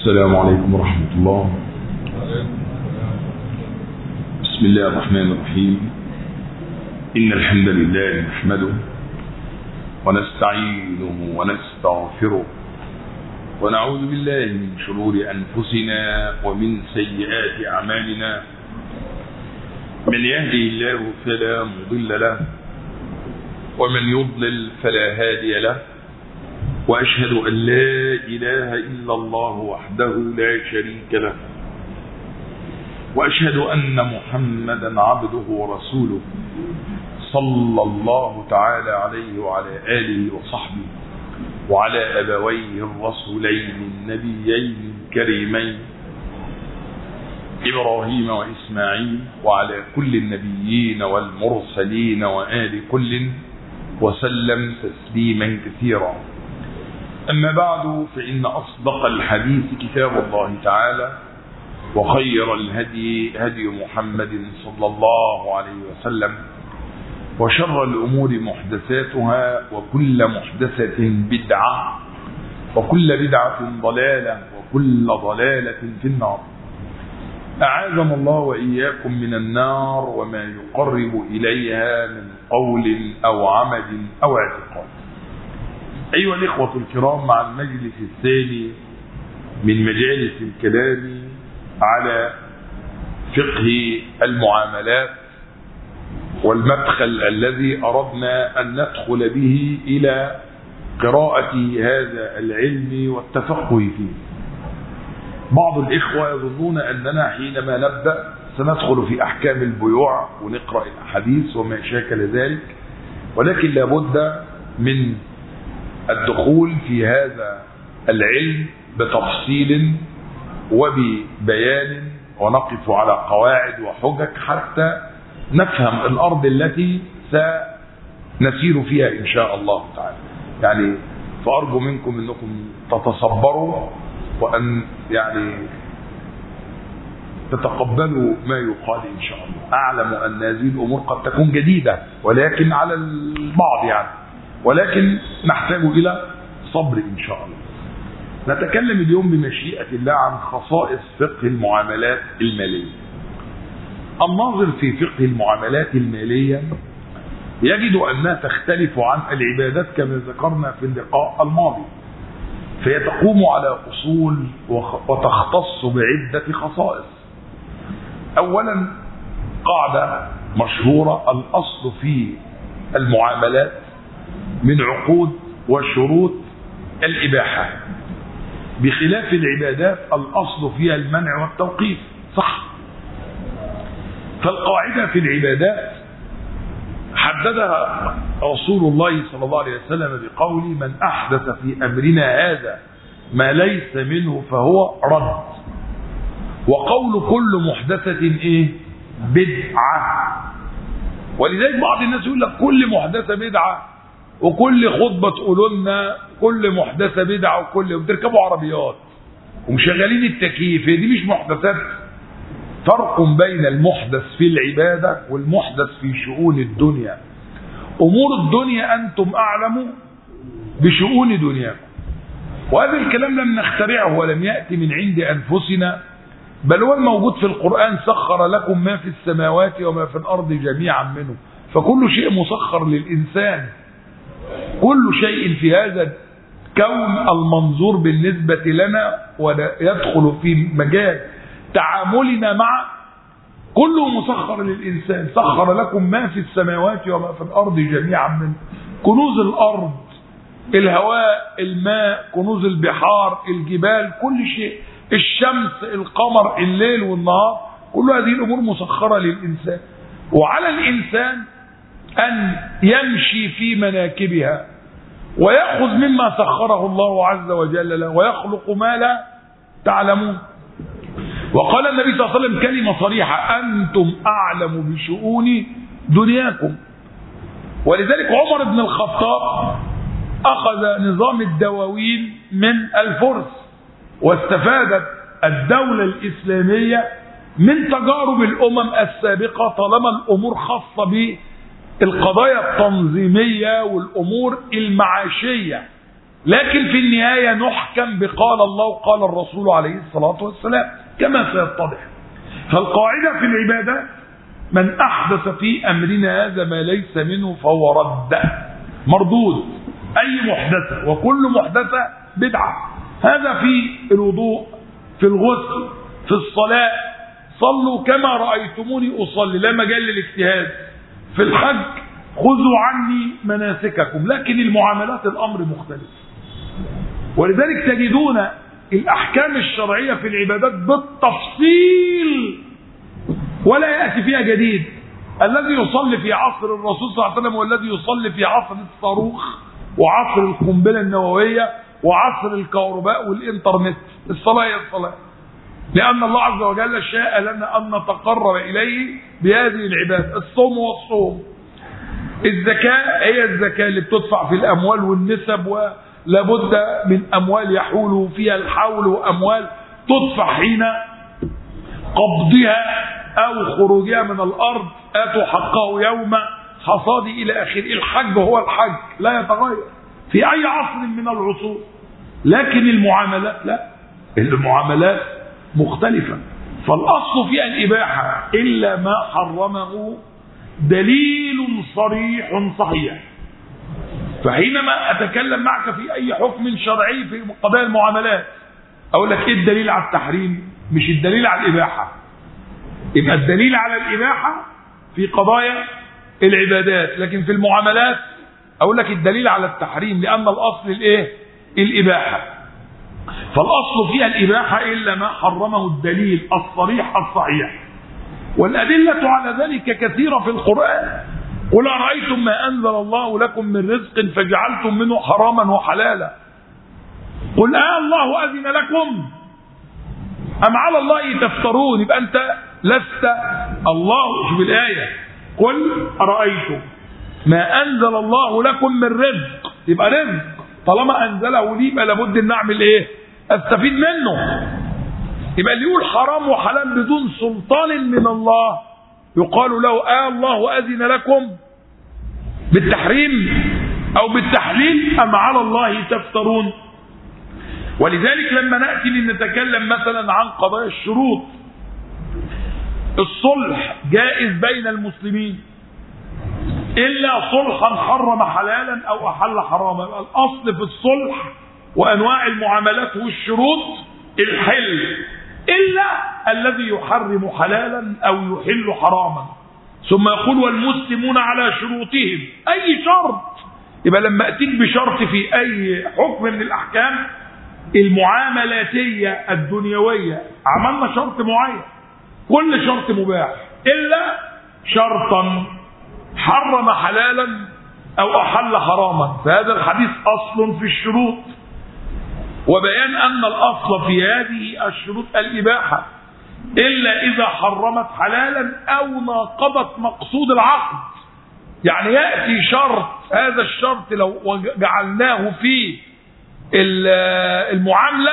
السلام عليكم ورحمة الله بسم الله الرحمن الرحيم إن الحمد لله نحمده ونستعينه ونستغفره ونعوذ بالله من شرور أنفسنا ومن سيئات أعمالنا من يهدي الله فلا مضل له ومن يضلل فلا هادي له وأشهد أن لا إله إلا الله وحده لا شريك له وأشهد أن محمدا عبده ورسوله صلى الله تعالى عليه وعلى آله وصحبه وعلى أبويه الرسولين النبيين الكريمين إبراهيم وإسماعيل وعلى كل النبيين والمرسلين وآل كل وسلم تسليما كثيرا أما بعد فإن أصدق الحديث كتاب الله تعالى وخير الهدي هدي محمد صلى الله عليه وسلم وشر الأمور محدثاتها وكل محدثة بدعة وكل بدعة ضلالة وكل ضلالة في النار أعاذنا الله وإياكم من النار وما يقرب إليها من قول أو عمل أو اعتقاد أيها الإخوة الكرام مع المجلس الثاني من مجالس الكلام على فقه المعاملات والمدخل الذي أردنا أن ندخل به إلى قراءة هذا العلم والتفقه فيه بعض الإخوة يظنون أننا حينما نبدأ سندخل في أحكام البيوع ونقرأ الأحاديث وما شاكل ذلك ولكن لابد من الدخول في هذا العلم بتفصيل وببيان ونقف على قواعد وحجج حتى نفهم الأرض التي سنسير فيها إن شاء الله تعالى يعني فأرجو منكم أنكم تتصبروا وأن يعني تتقبلوا ما يقال إن شاء الله أعلم أن هذه الأمور قد تكون جديدة ولكن على البعض يعني ولكن نحتاج إلى صبر إن شاء الله نتكلم اليوم بمشيئة الله عن خصائص فقه المعاملات المالية الناظر في فقه المعاملات المالية يجد أنها تختلف عن العبادات كما ذكرنا في اللقاء الماضي فهي تقوم على أصول وتختص بعدة خصائص أولا قاعدة مشهورة الأصل في المعاملات من عقود وشروط الإباحة بخلاف العبادات الأصل فيها المنع والتوقيف صح فالقاعدة في العبادات حددها رسول الله صلى الله عليه وسلم بقول من أحدث في أمرنا هذا ما ليس منه فهو رد وقول كل محدثة إيه بدعة ولذلك بعض الناس يقول لك كل محدثة بدعة وكل خطبة تقولوا لنا كل محدثة بدعة وكل بتركبوا عربيات ومشغلين التكييف هي دي مش محدثات فرق بين المحدث في العبادة والمحدث في شؤون الدنيا أمور الدنيا أنتم أعلم بشؤون دنياكم وهذا الكلام لم نخترعه ولم يأتي من عند أنفسنا بل هو الموجود في القرآن سخر لكم ما في السماوات وما في الأرض جميعا منه فكل شيء مسخر للإنسان كل شيء في هذا الكون المنظور بالنسبة لنا ويدخل في مجال تعاملنا مع كله مسخر للإنسان سخر لكم ما في السماوات وما في الأرض جميعا من كنوز الأرض الهواء الماء كنوز البحار الجبال كل شيء الشمس القمر الليل والنهار كل هذه الأمور مسخرة للإنسان وعلى الإنسان أن يمشي في مناكبها ويأخذ مما سخره الله عز وجل له ويخلق ما لا تعلمون وقال النبي صلى الله عليه وسلم كلمة صريحة أنتم أعلم بشؤون دنياكم ولذلك عمر بن الخطاب أخذ نظام الدواوين من الفرس واستفادت الدولة الإسلامية من تجارب الأمم السابقة طالما الأمور خاصة بالقضايا التنظيمية والأمور المعاشية لكن في النهاية نحكم بقال الله وقال الرسول عليه الصلاة والسلام كما سيتضح فالقاعدة في العبادة من أحدث في أمرنا هذا ما ليس منه فهو رد مردود أي محدثة وكل محدثة بدعة هذا في الوضوء في الغسل في الصلاة صلوا كما رأيتموني أصلي لا مجال للاجتهاد في الحج خذوا عني مناسككم لكن المعاملات الأمر مختلف ولذلك تجدون الأحكام الشرعية في العبادات بالتفصيل ولا يأتي فيها جديد الذي يصلي في عصر الرسول صلى الله عليه وسلم والذي يصلي في عصر الصاروخ وعصر القنبلة النووية وعصر الكهرباء والإنترنت الصلاة هي الصلاة لأن الله عز وجل شاء لنا أن نتقرب إليه بهذه العبادة الصوم والصوم الزكاة هي الزكاة اللي بتدفع في الأموال والنسب ولابد من أموال يحول فيها الحول وأموال تدفع حين قبضها أو خروجها من الأرض آتوا حقه يوم حصاد إلى آخره الحج هو الحج لا يتغير في أي عصر من العصور لكن المعاملات لا المعاملات مختلفة فالأصل فيها الإباحة إلا ما حرمه دليل صريح صحيح فحينما أتكلم معك في أي حكم شرعي في قضايا المعاملات أقول لك إيه الدليل على التحريم مش الدليل على الإباحة يبقى الدليل على الإباحة في قضايا العبادات لكن في المعاملات أقول لك الدليل على التحريم لأن الأصل الإيه الإباحة فالأصل فيها الإباحة إلا ما حرمه الدليل الصريح الصحيح والأدلة على ذلك كثيرة في القرآن قل أرأيتم ما أنزل الله لكم من رزق فجعلتم منه حراما وحلالا قل آه الله أذن لكم أم على الله تفترون يبقى أنت لست الله شوف الآية قل أرأيتم ما أنزل الله لكم من رزق يبقى رزق طالما أنزله لي يبقى لابد أن أعمل إيه؟ أستفيد منه يبقى اللي يقول حرام وحلال بدون سلطان من الله يقال له آه الله أذن لكم بالتحريم أو بالتحليل أم على الله تفترون ولذلك لما نأتي لنتكلم مثلا عن قضايا الشروط الصلح جائز بين المسلمين إلا صلحا حرم حلالا أو أحل حراما الأصل في الصلح وأنواع المعاملات والشروط الحل إلا الذي يحرم حلالا أو يحل حراما ثم يقول والمسلمون على شروطهم أي شرط يبقى لما أتيك بشرط في أي حكم من الأحكام المعاملاتية الدنيوية عملنا شرط معين كل شرط مباح إلا شرطا حرم حلالا أو أحل حراما فهذا الحديث أصل في الشروط وبيان أن الأصل في هذه الشروط الإباحة إلا إذا حرمت حلالا أو ناقضت مقصود العقد يعني يأتي شرط هذا الشرط لو جعلناه في المعاملة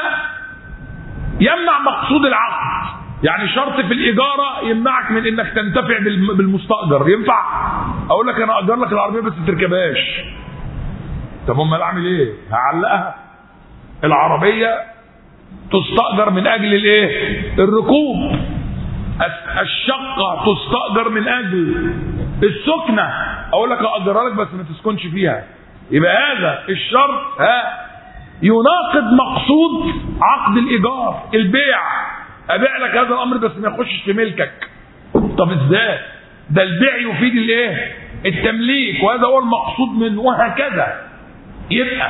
يمنع مقصود العقد يعني شرط في الإجارة يمنعك من إنك تنتفع بالمستأجر ينفع أقول لك أنا أجر لك العربية بس ما تركبهاش طب أمال أعمل إيه؟ هعلقها العربية تستأجر من أجل الإيه؟ الركوب الشقة تستأجر من أجل السكنة أقول لك أجرها لك بس ما تسكنش فيها يبقى هذا الشرط ها يناقض مقصود عقد الإيجار البيع أبيع لك هذا الأمر بس ما يخشش في ملكك طب إزاي؟ ده البيع يفيد الإيه؟ التمليك وهذا هو المقصود منه وهكذا يبقى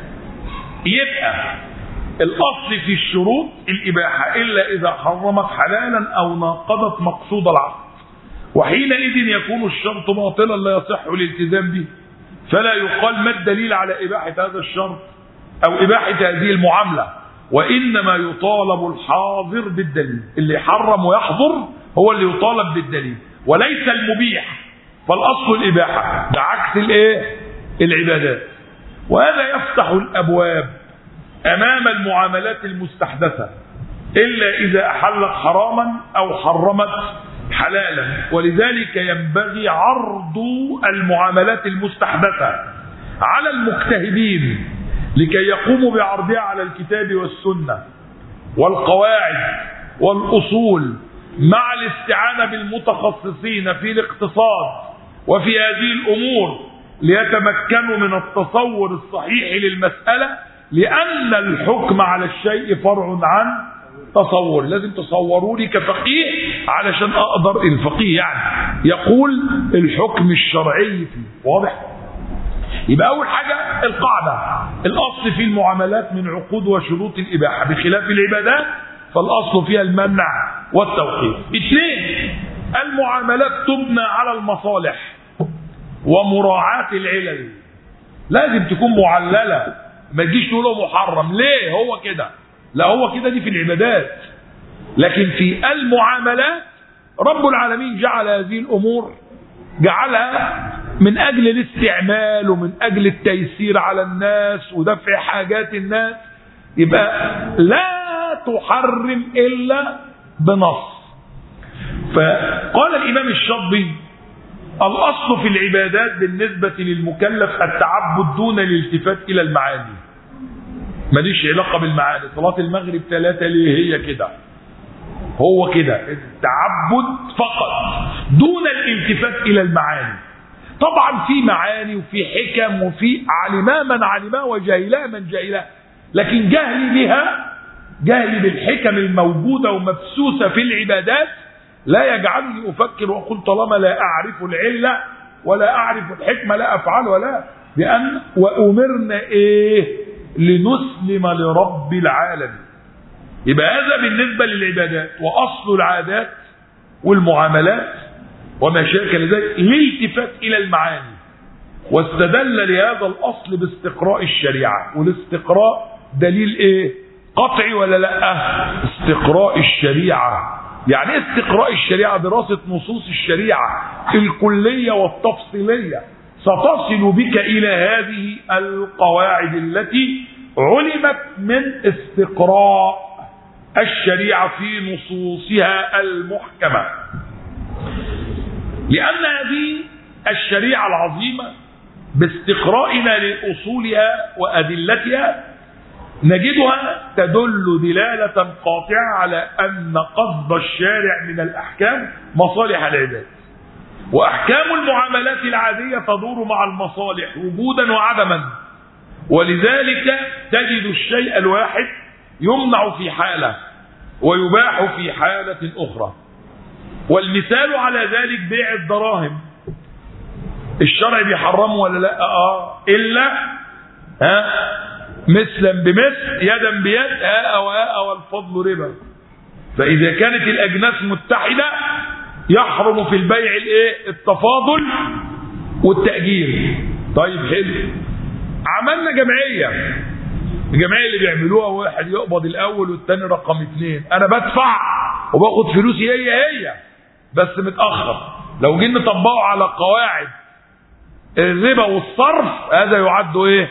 يبقى الأصل في الشروط الإباحة إلا إذا حرمت حلالا أو ناقضت مقصود العقد وحينئذ يكون الشرط باطلا لا يصح الالتزام به فلا يقال ما الدليل على إباحة هذا الشرط أو إباحة هذه المعاملة وإنما يطالب الحاضر بالدليل اللي يحرم ويحظر هو اللي يطالب بالدليل وليس المبيح فالأصل الإباحة ده عكس الإيه العبادات وهذا يفتح الأبواب أمام المعاملات المستحدثة إلا إذا أحلت حراما أو حرمت حلالا ولذلك ينبغي عرض المعاملات المستحدثة على المجتهدين لكي يقوموا بعرضها على الكتاب والسنة والقواعد والأصول مع الاستعانة بالمتخصصين في الاقتصاد وفي هذه الأمور ليتمكنوا من التصور الصحيح للمسألة لأن الحكم على الشيء فرع عن تصور لازم تصوروا لي كفقيه علشان أقدر الفقيه يعني يقول الحكم الشرعي فيه واضح يبقى أول حاجة القاعدة الأصل في المعاملات من عقود وشروط الإباحة بخلاف العبادات فالأصل فيها المنع والتوقيف اثنين المعاملات تبنى على المصالح ومراعاة العلل لازم تكون معللة ما تجيش تقول محرم ليه هو كده لا هو كده دي في العبادات لكن في المعاملات رب العالمين جعل هذه الأمور جعلها من أجل الاستعمال ومن أجل التيسير على الناس ودفع حاجات الناس يبقى لا تحرم إلا بنص فقال الإمام الشاطبي الأصل في العبادات بالنسبة للمكلف التعبد دون الالتفات إلى المعاني ماليش علاقة بالمعاني صلاة المغرب ثلاثة ليه هي كده هو كده التعبد فقط دون الالتفات إلى المعاني طبعا في معاني وفي حكم وفي علما من علما وجاهلا من جاهلا لكن جهلي بها جهلي بالحكم الموجودة ومبسوسة في العبادات لا يجعلني أفكر وأقول طالما لا أعرف العلة ولا أعرف الحكمة لا أفعل ولا لأن وأمرنا إيه لنسلم لرب العالمين يبقى هذا بالنسبة للعبادات وأصل العادات والمعاملات وما شاكل ذلك الالتفات إلى المعاني واستدل لهذا الأصل باستقراء الشريعة والاستقراء دليل إيه قطعي ولا لا استقراء الشريعة يعني ايه استقراء الشريعة دراسة نصوص الشريعة الكلية والتفصيلية ستصل بك إلى هذه القواعد التي علمت من استقراء الشريعة في نصوصها المحكمة لأن هذه الشريعة العظيمة باستقرائنا لأصولها وأدلتها نجدها تدل دلالة قاطعة على أن قصد الشارع من الأحكام مصالح العباد وأحكام المعاملات العادية تدور مع المصالح وجودا وعدما ولذلك تجد الشيء الواحد يمنع في حالة ويباح في حالة أخرى والمثال على ذلك بيع الدراهم الشرع بيحرمه ولا لا اه الا ها مثلا بمثل يدا بيد ها وها والفضل ربا فاذا كانت الاجناس متحده يحرم في البيع الايه التفاضل والتاجير طيب حلو عملنا جمعيه الجمعيه اللي بيعملوها واحد يقبض الاول والتاني رقم اثنين انا بدفع وباخد فلوسي هي هي بس متاخر لو جينا نطبقه على قواعد الربا والصرف هذا يعد ايه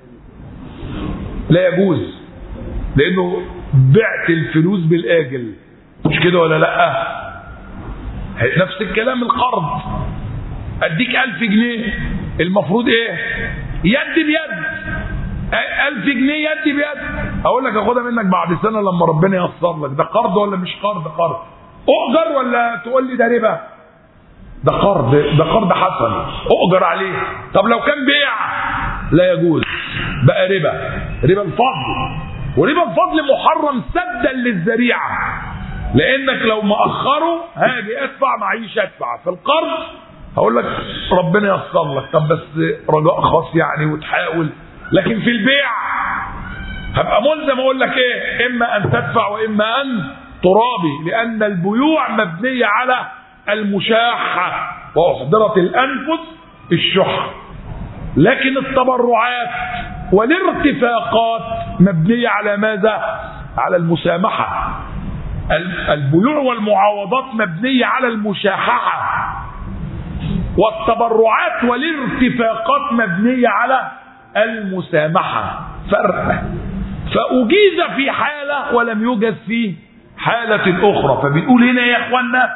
لا يجوز لانه بعت الفلوس بالاجل مش كده ولا لا نفس الكلام القرض اديك ألف جنيه المفروض ايه يد بيد ألف جنيه يد بيد اقول لك اخدها منك بعد سنة لما ربنا ييسر لك ده قرض ولا مش قرض قرض اؤجر ولا تقول لي ده ربا ده قرض ده قرض حسن اؤجر عليه طب لو كان بيع لا يجوز بقى ربا ربا الفضل وربا الفضل محرم سدا للذريعه لانك لو مأخره هاجي ادفع معيش ادفع في القرض هقول لك ربنا ييسر لك طب بس رجاء خاص يعني وتحاول لكن في البيع هبقى ملزم اقول لك ايه اما ان تدفع واما ان ترابي لان البيوع مبنيه على المشاحه واحضرت الانفس الشح لكن التبرعات والارتفاقات مبنيه على ماذا على المسامحه البيوع والمعاوضات مبنيه على المشاحه والتبرعات والارتفاقات مبنيه على المسامحه فرق فأجيز في حالة ولم يوجد في حالة أخرى فبنقول هنا يا إخوانا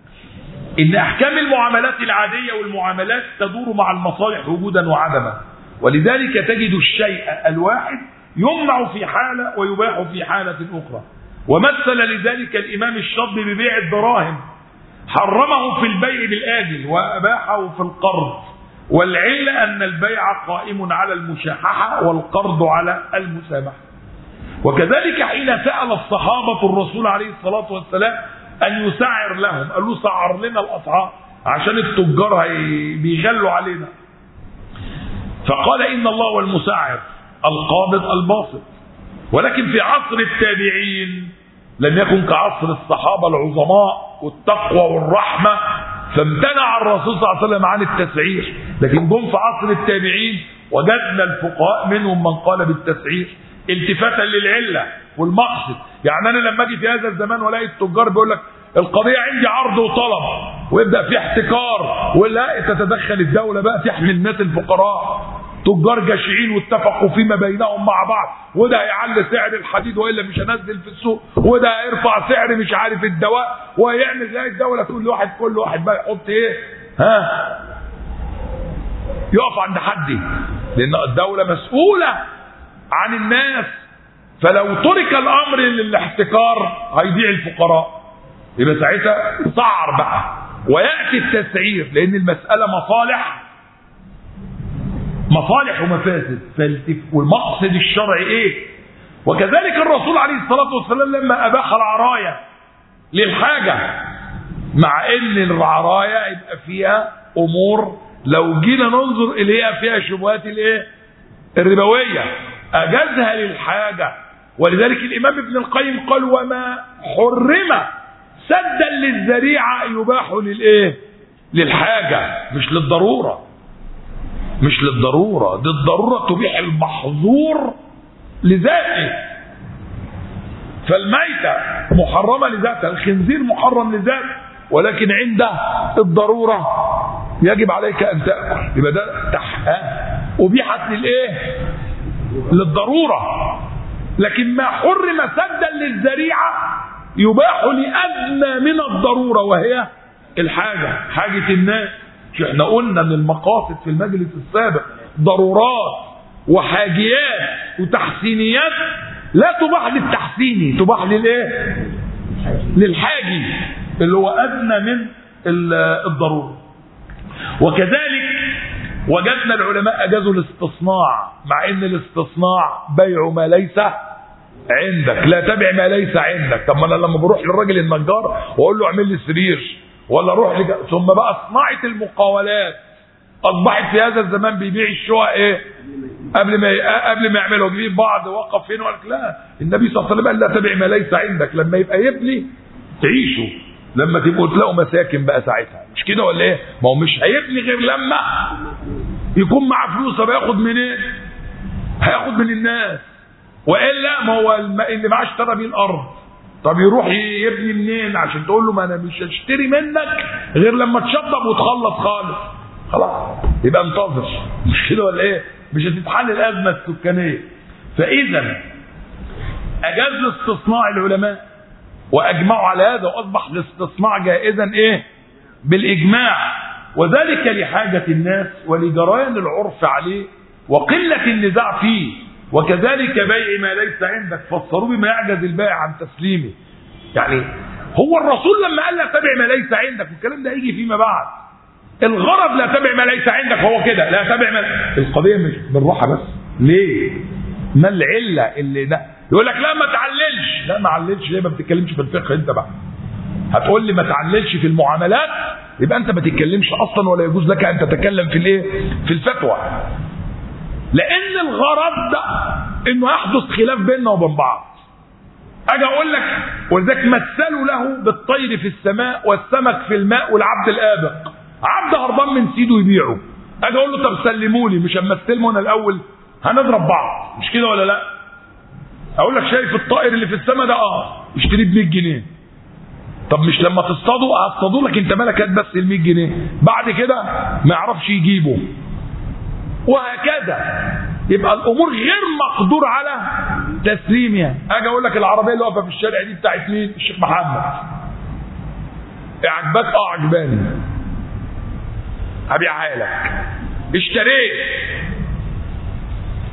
إن أحكام المعاملات العادية والمعاملات تدور مع المصالح وجودا وعدما ولذلك تجد الشيء الواحد يمنع في حالة ويباح في حالة أخرى ومثل لذلك الإمام الشاطبي ببيع الدراهم حرمه في البيع بالآجل وأباحه في القرض والعلة أن البيع قائم على المشاححة والقرض على المسامحة وكذلك حين سأل الصحابة الرسول عليه الصلاة والسلام أن يسعر لهم قال له سعر لنا الأسعار عشان التجار هي- بيغلوا علينا فقال إن الله هو المسعر القابض الباسط ولكن في عصر التابعين لم يكن كعصر الصحابة العظماء والتقوى والرحمة فامتنع الرسول صلى الله عليه وسلم عن التسعير لكن جم في عصر التابعين وجدنا الفقهاء منهم من قال بالتسعير التفاتا للعلة والمقصد يعني أنا لما أجي في هذا الزمان ولاقي التجار بيقول لك القضية عندي عرض وطلب ويبدأ في احتكار ولا تتدخل الدولة بقى تحمي الناس الفقراء تجار جشعين واتفقوا فيما بينهم مع بعض وده هيعلي سعر الحديد والا مش هنزل في السوق وده هيرفع سعر مش عارف الدواء وهيعمل زي الدوله تقول لواحد كل واحد بقى يحط ايه ها يقف عند حد لان الدوله مسؤوله عن الناس فلو ترك الامر للاحتكار هيضيع الفقراء يبقى ساعتها سعر بقى وياتي التسعير لان المساله مصالح مصالح ومفاسد فالتف- والمقصد الشرعي ايه وكذلك الرسول عليه الصلاة والسلام لما أباح العراية للحاجة مع ان العراية يبقى فيها امور لو جينا ننظر اليها فيها شبهات الايه الربوية اجازها للحاجة ولذلك الامام ابن القيم قال وما حرم سدا للذريعة يباح للايه للحاجة مش للضرورة مش للضرورة دي الضرورة تبيح المحظور لذاته فالميتة محرمة لذاتها الخنزير محرم لذاته ولكن عند الضرورة يجب عليك أن تأكل يبقى ده تح... أبيحت للإيه للضرورة لكن ما حرم سدا للذريعة يباح لأدنى من الضرورة وهي الحاجة حاجة الناس مش احنا قلنا من المقاصد في المجلس السابق ضرورات وحاجيات وتحسينيات لا تباح للتحسيني تباح للايه للحاجي اللي هو ادنى من الضروره وكذلك وجدنا العلماء اجازوا الاستصناع مع ان الاستصناع بيع ما ليس عندك لا تبع ما ليس عندك طب ما انا لما بروح للراجل النجار واقول له اعمل لي سرير ولا اروح لج... ثم بقى صناعه المقاولات اصبحت في هذا الزمان بيبيع الشقق ايه قبل ما قبل ما يعملوا يجيب بعض وقف فين وقال لا النبي صلى الله عليه وسلم قال لا تبع ما ليس عندك لما يبقى يبني تعيشوا لما تبقوا تلاقوا مساكن بقى ساعتها مش كده ولا ايه ما هو مش هيبني غير لما يكون معاه فلوس طب هياخد منين إيه؟ هياخد من الناس والا ما هو اللي معاه اشترى بيه الارض طب يروح يبني منين عشان تقول له ما انا مش هشتري منك غير لما تشطب وتخلص خالص خلاص يبقى انتظر مش كده ولا ايه مش هتتحل الازمه السكانيه فاذا اجاز استصناع العلماء واجمعوا على هذا واصبح الاستصناع جائزا ايه بالاجماع وذلك لحاجه الناس ولجريان العرف عليه وقله النزاع فيه وكذلك بيع ما ليس عندك فسروه بما يعجز البائع عن تسليمه يعني هو الرسول لما قال لا تبع ما ليس عندك والكلام ده هيجي فيما بعد الغرض لا تبع ما ليس عندك هو كده لا تبع ما القضيه مش بالراحه بس ليه ما العله اللي ده يقول لك لا ما تعللش لا ما عللش ليه ما بتتكلمش في الفقه انت بقى هتقول لي ما تعللش في المعاملات يبقى انت ما تتكلمش اصلا ولا يجوز لك ان تتكلم في الايه في الفتوى لان الغرض ده انه يحدث خلاف بيننا وبين بعض اجي اقول لك ولذلك مثلوا له بالطير في السماء والسمك في الماء والعبد الابق عبد هربان من سيده يبيعه اجي اقول له طب سلموا لي مش اما استلموا انا الاول هنضرب بعض مش كده ولا لا اقول لك شايف الطائر اللي في السماء ده اه اشتريه ب 100 جنيه طب مش لما تصطادوا هصطادوا لك انت مالك بس ال 100 جنيه بعد كده ما يعرفش يجيبه وهكذا يبقى الامور غير مقدور على تسليمها اجي اقول لك العربيه اللي واقفه في الشارع دي بتاعت مين الشيخ محمد عجباك اه عجباني هبيعها لك اشتريت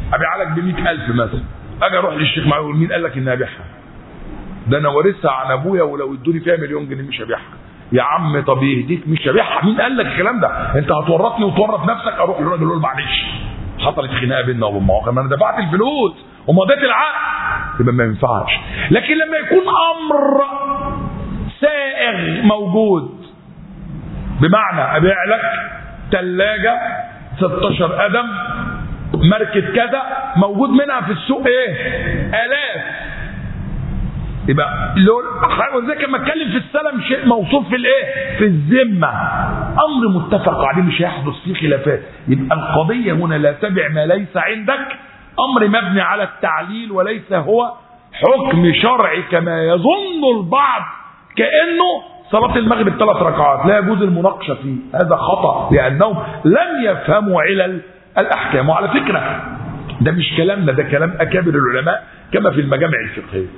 ابيعها لك ب 100000 مثلا اجي اروح للشيخ معاويه يقول مين قال لك اني ابيعها ده انا وارثها عن ابويا ولو ادوني فيها مليون جنيه مش هبيعها يا عم طب يهديك مش هبيعها مين قال لك الكلام ده انت هتورطني وتورط نفسك اروح للراجل اقول معلش حصلت خناقه بيننا وبين مواقع ما انا دفعت الفلوس ومضيت العقد يبقى ما ينفعش لكن لما يكون امر سائغ موجود بمعنى ابيع لك ثلاجه 16 قدم ماركه كذا موجود منها في السوق ايه الاف يبقى لو زي لما اتكلم في السلم شيء موصوف في الايه في الذمه امر متفق عليه مش هيحدث فيه خلافات يبقى القضيه هنا لا تبع ما ليس عندك امر مبني على التعليل وليس هو حكم شرعي كما يظن البعض كانه صلاة المغرب ثلاث ركعات لا يجوز المناقشة فيه هذا خطأ لأنهم لم يفهموا علل الأحكام وعلى فكرة ده مش كلامنا ده كلام أكابر العلماء كما في المجامع الفقهية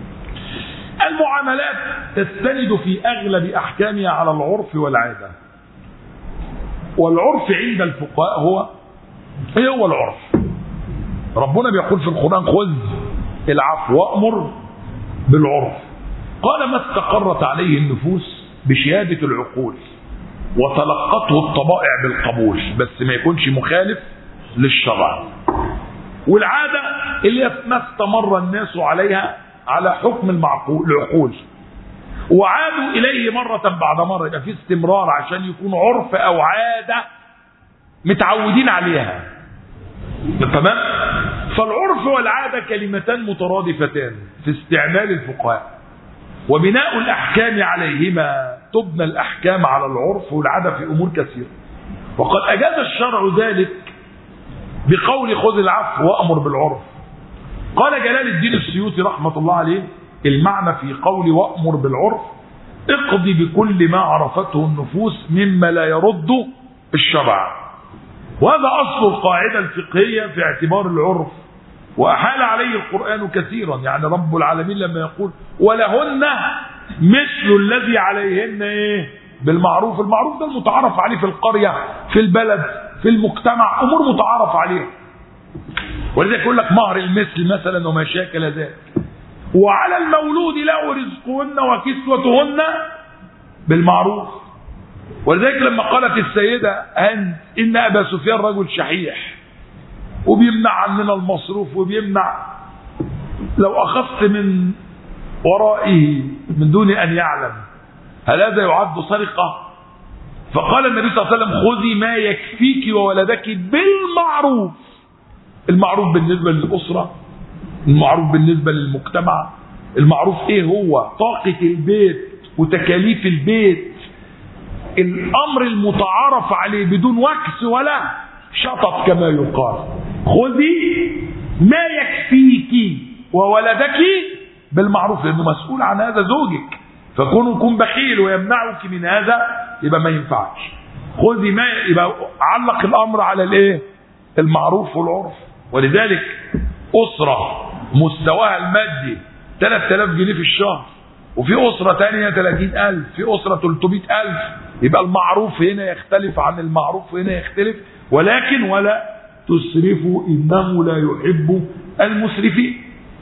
المعاملات تستند في أغلب أحكامها على العرف والعادة والعرف عند الفقهاء هو ايه هو العرف ربنا بيقول في القرآن خذ العفو وأمر بالعرف قال ما استقرت عليه النفوس بشهادة العقول وتلقته الطبائع بالقبول بس ما يكونش مخالف للشرع والعادة اللي ما استمر الناس عليها على حكم المعقول العقول وعادوا إليه مرة بعد مرة يبقى في استمرار عشان يكون عرف أو عادة متعودين عليها تمام فالعرف والعادة كلمتان مترادفتان في استعمال الفقهاء وبناء الأحكام عليهما تبنى الأحكام على العرف والعادة في أمور كثيرة وقد أجاز الشرع ذلك بقول خذ العفو وأمر بالعرف قال جلال الدين السيوطي رحمة الله عليه المعنى في قول وأمر بالعرف اقضي بكل ما عرفته النفوس مما لا يرد الشرع وهذا أصل القاعدة الفقهية في اعتبار العرف وأحال عليه القرآن كثيرا يعني رب العالمين لما يقول ولهن مثل الذي عليهن ايه بالمعروف المعروف ده المتعارف عليه في القرية في البلد في المجتمع أمور متعارف عليها ولذلك يقول لك مهر المثل مثلا وما شاكل ذلك وعلى المولود له رزقهن وكسوتهن بالمعروف ولذلك لما قالت السيدة أنت إن أبا سفيان رجل شحيح وبيمنع عننا المصروف وبيمنع لو أخذت من ورائه من دون أن يعلم هل هذا يعد سرقة فقال النبي صلى الله عليه وسلم خذي ما يكفيك وولدك بالمعروف المعروف بالنسبة للأسرة المعروف بالنسبة للمجتمع المعروف ايه هو طاقة البيت وتكاليف البيت الامر المتعارف عليه بدون وكس ولا شطط كما يقال خذي ما يكفيك وولدك بالمعروف لانه مسؤول عن هذا زوجك فكونه يكون بخيل ويمنعك من هذا يبقى ما ينفعش خذي ما يبقى علق الامر على الايه المعروف والعرف ولذلك اسره مستواها المادي 3000 جنيه في الشهر وفي أسرة تانية 30000 في أسرة 300000 يبقى المعروف هنا يختلف عن المعروف هنا يختلف ولكن ولا تسرفوا إنه لا يحب المسرفين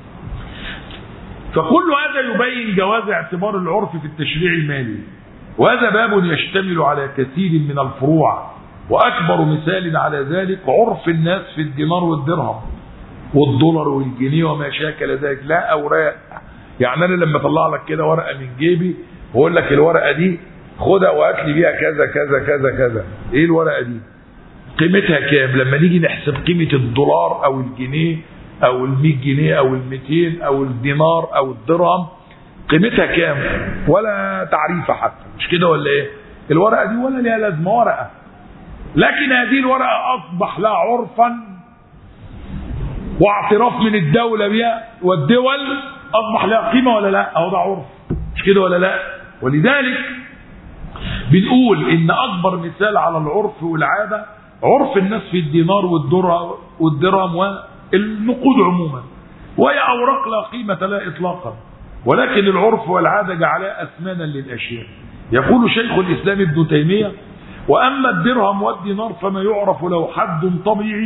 فكل هذا يبين جواز اعتبار العرف في التشريع المالي وهذا باب يشتمل على كثير من الفروع وأكبر مثال على ذلك عرف الناس في الدينار والدرهم والدولار والجنيه وما شاكل ذلك لا أوراق يعني أنا لما أطلع لك كده ورقة من جيبي وأقول لك الورقة دي خدها وهات لي بيها كذا كذا كذا كذا إيه الورقة دي؟ قيمتها كام؟ لما نيجي نحسب قيمة الدولار أو الجنيه أو ال 100 جنيه أو ال 200 أو الدينار أو الدرهم قيمتها كام؟ ولا تعريفة حتى مش كده ولا إيه؟ الورقة دي ولا ليها لازمة ورقة لكن هذه الورقة أصبح لها عرفا واعتراف من الدولة بها والدول أصبح لها قيمة ولا لا أهو ده عرف مش كده ولا لا ولذلك بنقول إن أكبر مثال على العرف والعادة عرف الناس في الدينار والدرهم والدرهم والنقود عموما وهي أوراق لا قيمة لها إطلاقا ولكن العرف والعادة جعلها أثمانا للأشياء يقول شيخ الإسلام ابن تيمية وأما الدرهم والدينار فما يعرف له حد طبيعي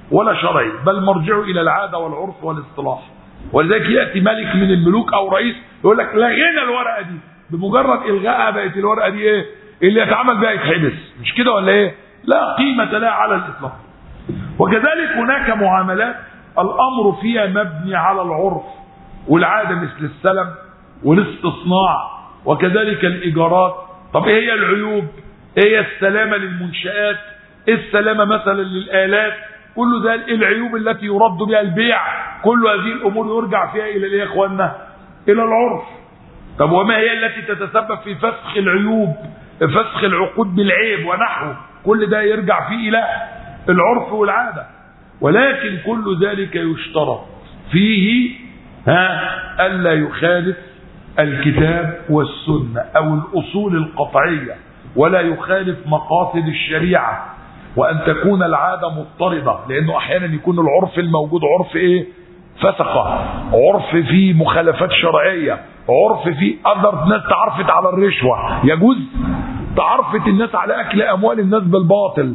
ولا شرعي بل مرجعه إلى العادة والعرف والاصطلاح ولذلك يأتي ملك من الملوك أو رئيس يقول لك لغينا الورقة دي بمجرد إلغائها بقت الورقة دي إيه اللي يتعامل بها يتحبس مش كده ولا إيه لا قيمة لها على الإطلاق وكذلك هناك معاملات الأمر فيها مبني على العرف والعادة مثل السلم والاستصناع وكذلك الإيجارات طب إيه هي العيوب إيه هي السلامة للمنشآت إيه السلامة مثلا للآلات كل ده العيوب التي يرد بها البيع كل هذه الأمور يرجع فيها إلى إيه يا إخواننا إلى العرف طب وما هي التي تتسبب في فسخ العيوب فسخ العقود بالعيب ونحوه كل ده يرجع فيه إلى العرف والعادة ولكن كل ذلك يشترط فيه ها ألا يخالف الكتاب والسنة أو الأصول القطعية ولا يخالف مقاصد الشريعة وأن تكون العادة مضطردة لأنه أحيانا يكون العرف الموجود عرف إيه فسقة عرف فيه مخالفات شرعية عرف فيه أقدر ناس تعرفت على الرشوة يجوز تعرفت الناس على أكل أموال الناس بالباطل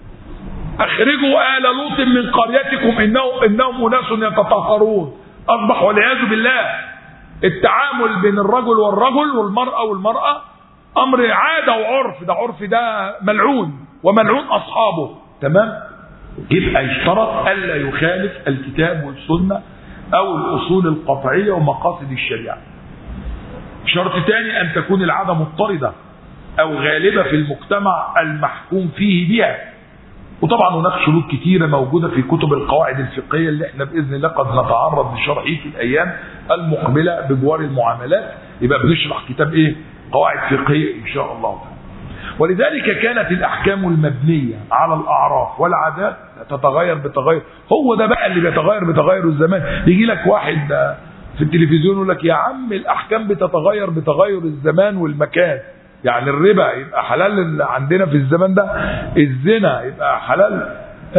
أخرجوا آل لوط من قريتكم إنه إنهم أناس يتطهرون أصبح والعياذ بالله التعامل بين الرجل والرجل والمرأة والمرأة أمر عادة وعرف ده عرف ده ملعون وملعون أصحابه تمام يبقى يشترط ألا يخالف الكتاب والسنة أو الأصول القطعية ومقاصد الشريعة شرط ثاني أن تكون العادة مضطردة أو غالبة في المجتمع المحكوم فيه بها وطبعا هناك شروط كتيرة موجودة في كتب القواعد الفقهية اللي احنا بإذن الله قد نتعرض لشرحه في الأيام المقبلة بجوار المعاملات يبقى بنشرح كتاب ايه قواعد فقهية إن شاء الله تعالى ولذلك كانت الأحكام المبنية على الأعراف والعادات تتغير بتغير هو ده بقى اللي بيتغير بتغير الزمان يجي لك واحد في التلفزيون يقول لك يا عم الأحكام بتتغير بتغير الزمان والمكان يعني الربا يبقى حلال عندنا في الزمان ده الزنا يبقى حلال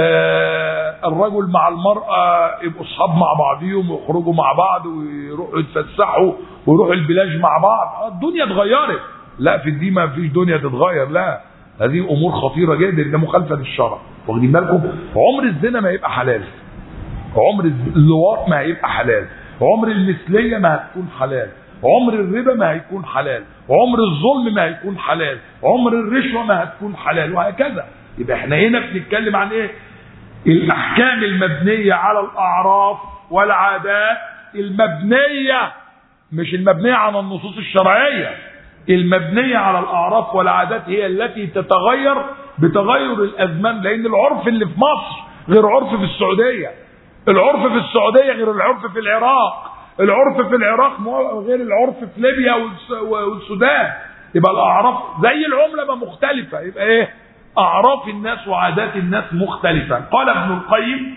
آه الرجل مع المرأة يبقوا اصحاب مع بعضهم ويخرجوا مع بعض ويروحوا يتفسحوا ويروحوا البلاج مع بعض الدنيا اتغيرت لا في الدين ما فيش دنيا تتغير لا هذه امور خطيره جدا ده مخالفه للشرع واخدين بالكم عمر الزنا ما يبقى حلال عمر اللواط ما هيبقى حلال عمر المثليه ما هتكون حلال عمر الربا ما هيكون حلال عمر الظلم ما هيكون حلال عمر الرشوه ما هتكون حلال وهكذا يبقى احنا هنا بنتكلم عن ايه الاحكام المبنيه على الاعراف والعادات المبنيه مش المبنيه على النصوص الشرعيه المبنية على الأعراف والعادات هي التي تتغير بتغير الأزمان لأن العرف اللي في مصر غير عرف في السعودية العرف في السعودية غير العرف في العراق العرف في العراق غير العرف في ليبيا والسودان يبقى الأعراف زي العملة ما مختلفة يبقى إيه أعراف الناس وعادات الناس مختلفة قال ابن القيم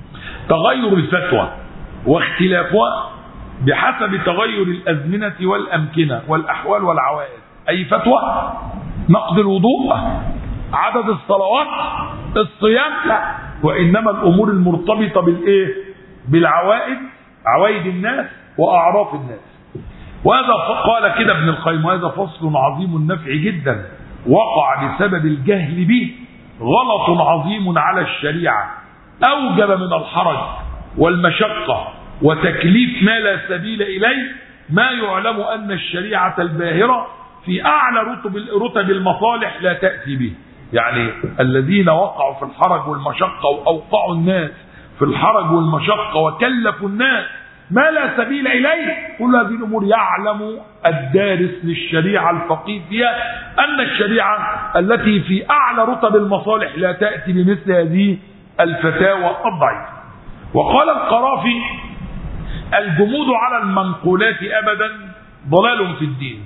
تغير الفتوى واختلافها بحسب تغير الأزمنة والأمكنة والأحوال والعوائد أي فتوى نقض الوضوء عدد الصلوات الصيام لا وإنما الأمور المرتبطة بالإيه بالعوائد عوائد الناس وأعراف الناس وهذا قال كده ابن القيم وهذا فصل عظيم النفع جدا وقع بسبب الجهل به غلط عظيم على الشريعة أوجب من الحرج والمشقة وتكليف ما لا سبيل إليه ما يعلم أن الشريعة الباهرة في أعلى رتب رتب المصالح لا تأتي به يعني الذين وقعوا في الحرج والمشقة وأوقعوا الناس في الحرج والمشقة وكلفوا الناس ما لا سبيل إليه كل هذه الأمور يعلم الدارس للشريعة الفقيه فيها أن الشريعة التي في أعلى رتب المصالح لا تأتي بمثل هذه الفتاوى الضعيفة وقال القرافي الجمود على المنقولات أبدا ضلال في الدين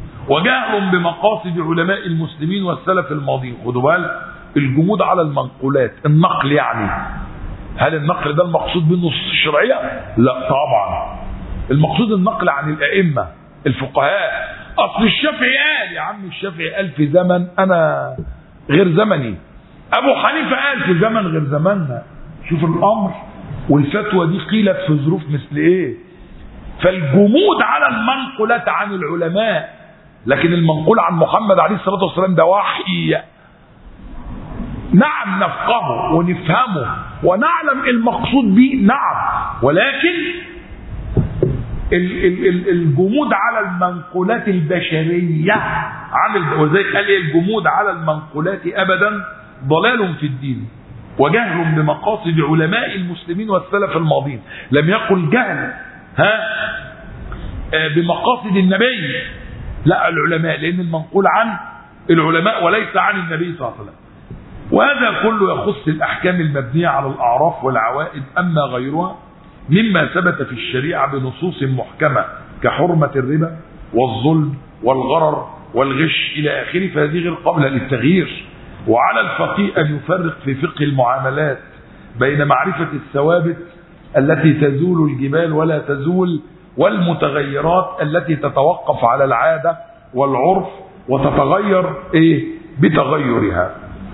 وجهل بمقاصد علماء المسلمين والسلف الماضيين خدوا بالك الجمود على المنقولات النقل يعني هل النقل ده المقصود بالنصوص الشرعية لا طبعا المقصود النقل عن الأئمة الفقهاء أصل الشافعي قال يا عم الشافعي قال في زمن أنا غير زمني أبو حنيفة قال في زمن غير زماننا شوف الأمر والفتوى دي قيلت في ظروف مثل ايه فالجمود على المنقولات عن العلماء لكن المنقول عن محمد عليه الصلاة والسلام ده وحي نعم نفقهه ونفهمه ونعلم المقصود به نعم ولكن الجمود على المنقولات البشرية عن وزي قال الجمود على المنقولات أبدا ضلال في الدين وجهل بمقاصد علماء المسلمين والسلف الماضين لم يقل جهل ها بمقاصد النبي لا العلماء لأن المنقول عن العلماء وليس عن النبي صلى الله عليه وسلم وهذا كله يخص الأحكام المبنية على الأعراف والعوائد أما غيرها مما ثبت في الشريعة بنصوص محكمة كحرمة الربا والظلم والغرر والغش إلى آخره فهذه غير قابلة للتغيير وعلى الفقيه أن يفرق في فقه المعاملات بين معرفة الثوابت التي تزول الجبال ولا تزول والمتغيرات التي تتوقف على العادة والعرف وتتغير إيه بتغيرها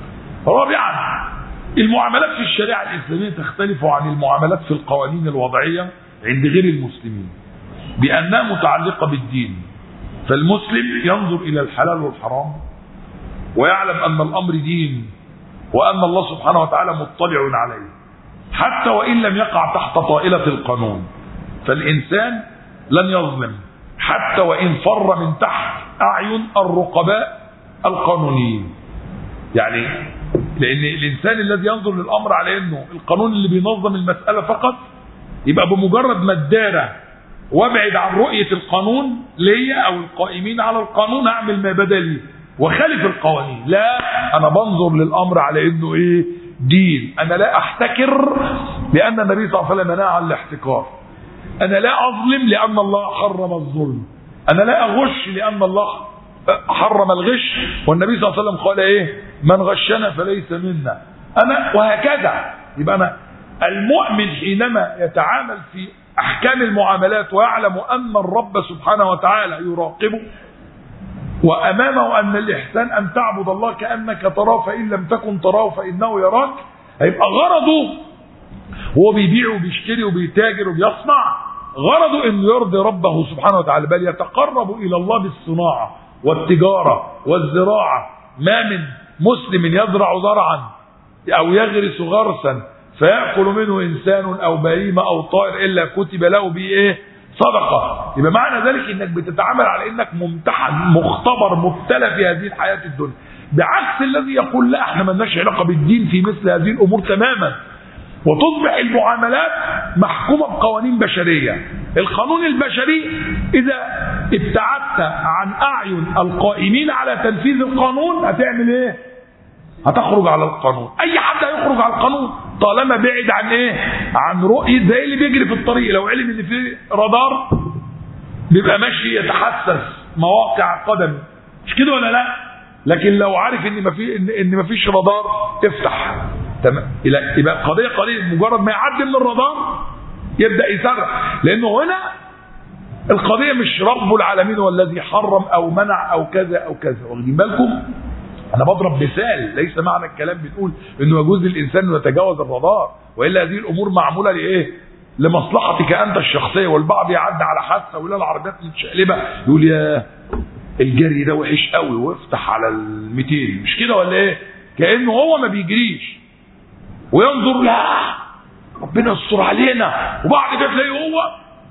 رابعا المعاملات في الشريعة الإسلامية تختلف عن المعاملات في القوانين الوضعية عند غير المسلمين بأنها متعلقة بالدين فالمسلم ينظر إلى الحلال والحرام ويعلم أن الأمر دين وأن الله سبحانه وتعالى مطلع عليه حتى وإن لم يقع تحت طائلة القانون فالإنسان لن يظلم حتى وإن فر من تحت أعين الرقباء القانونيين يعني لأن الإنسان الذي ينظر للأمر على أنه القانون اللي بينظم المسألة فقط يبقى بمجرد ما ادارة وابعد عن رؤية القانون ليا أو القائمين على القانون أعمل ما بدا لي وخالف القوانين لا أنا بنظر للأمر على أنه إيه دين أنا لا أحتكر لأن النبي صلى الله عليه وسلم نهى عن الاحتكار أنا لا أظلم لأن الله حرم الظلم أنا لا أغش لأن الله حرم الغش والنبي صلى الله عليه وسلم قال إيه من غشنا فليس منا أنا وهكذا يبقى أنا المؤمن حينما يتعامل في أحكام المعاملات ويعلم أن الرب سبحانه وتعالى يراقبه وأمامه أن الإحسان أن تعبد الله كأنك تراه فإن لم تكن تراه فإنه يراك هيبقى غرضه هو بيبيع وبيشتري وبيتاجر وبيصنع غرضه انه يرضي ربه سبحانه وتعالى بل يتقرب الى الله بالصناعه والتجاره والزراعه ما من مسلم يزرع زرعا او يغرس غرسا فياكل منه انسان او بهيمه او طائر الا كتب له به ايه صدقه يبقى معنى ذلك انك بتتعامل على انك ممتحن مختبر مبتلى في هذه الحياه الدنيا بعكس الذي يقول لا احنا مالناش علاقه بالدين في مثل هذه الامور تماما وتصبح المعاملات محكومة بقوانين بشرية القانون البشري إذا ابتعدت عن أعين القائمين على تنفيذ القانون هتعمل إيه هتخرج على القانون أي حد هيخرج على القانون طالما بعد عن إيه عن رؤية زي اللي بيجري في الطريق لو علم إن في رادار بيبقى ماشي يتحسس مواقع قدم مش كده ولا لا لكن لو عارف ان ما في ان, إن ما فيش رادار افتح تمام يبقى قضيه قضيه مجرد ما يعدي من الرادار يبدا يسرع لانه هنا القضيه مش رب العالمين هو الذي حرم او منع او كذا او كذا واخدين بالكم انا بضرب مثال ليس معنى الكلام بنقول انه يجوز للانسان انه يتجاوز الرادار والا هذه الامور معموله لايه لمصلحتك انت الشخصيه والبعض يعدي على حادثه ويلاقي العربيات متشقلبه يقول يا الجري ده وحش قوي وافتح على ال 200 مش كده ولا ايه كانه هو ما بيجريش وينظر لا ربنا يستر علينا وبعد كده تلاقيه هو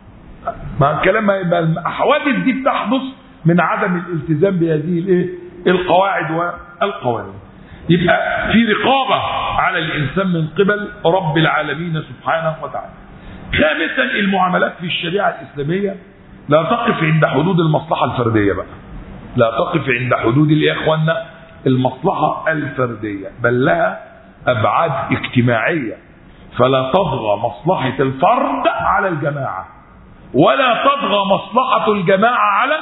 ما الكلام ما الحوادث دي بتحدث من عدم الالتزام بهذه الايه القواعد والقوانين يبقى في رقابة على الإنسان من قبل رب العالمين سبحانه وتعالى خامسا المعاملات في الشريعة الإسلامية لا تقف عند حدود المصلحة الفردية بقى لا تقف عند حدود يا اخوانا المصلحة الفردية بل لها أبعاد اجتماعية فلا تطغى مصلحة الفرد على الجماعة ولا تطغى مصلحة الجماعة على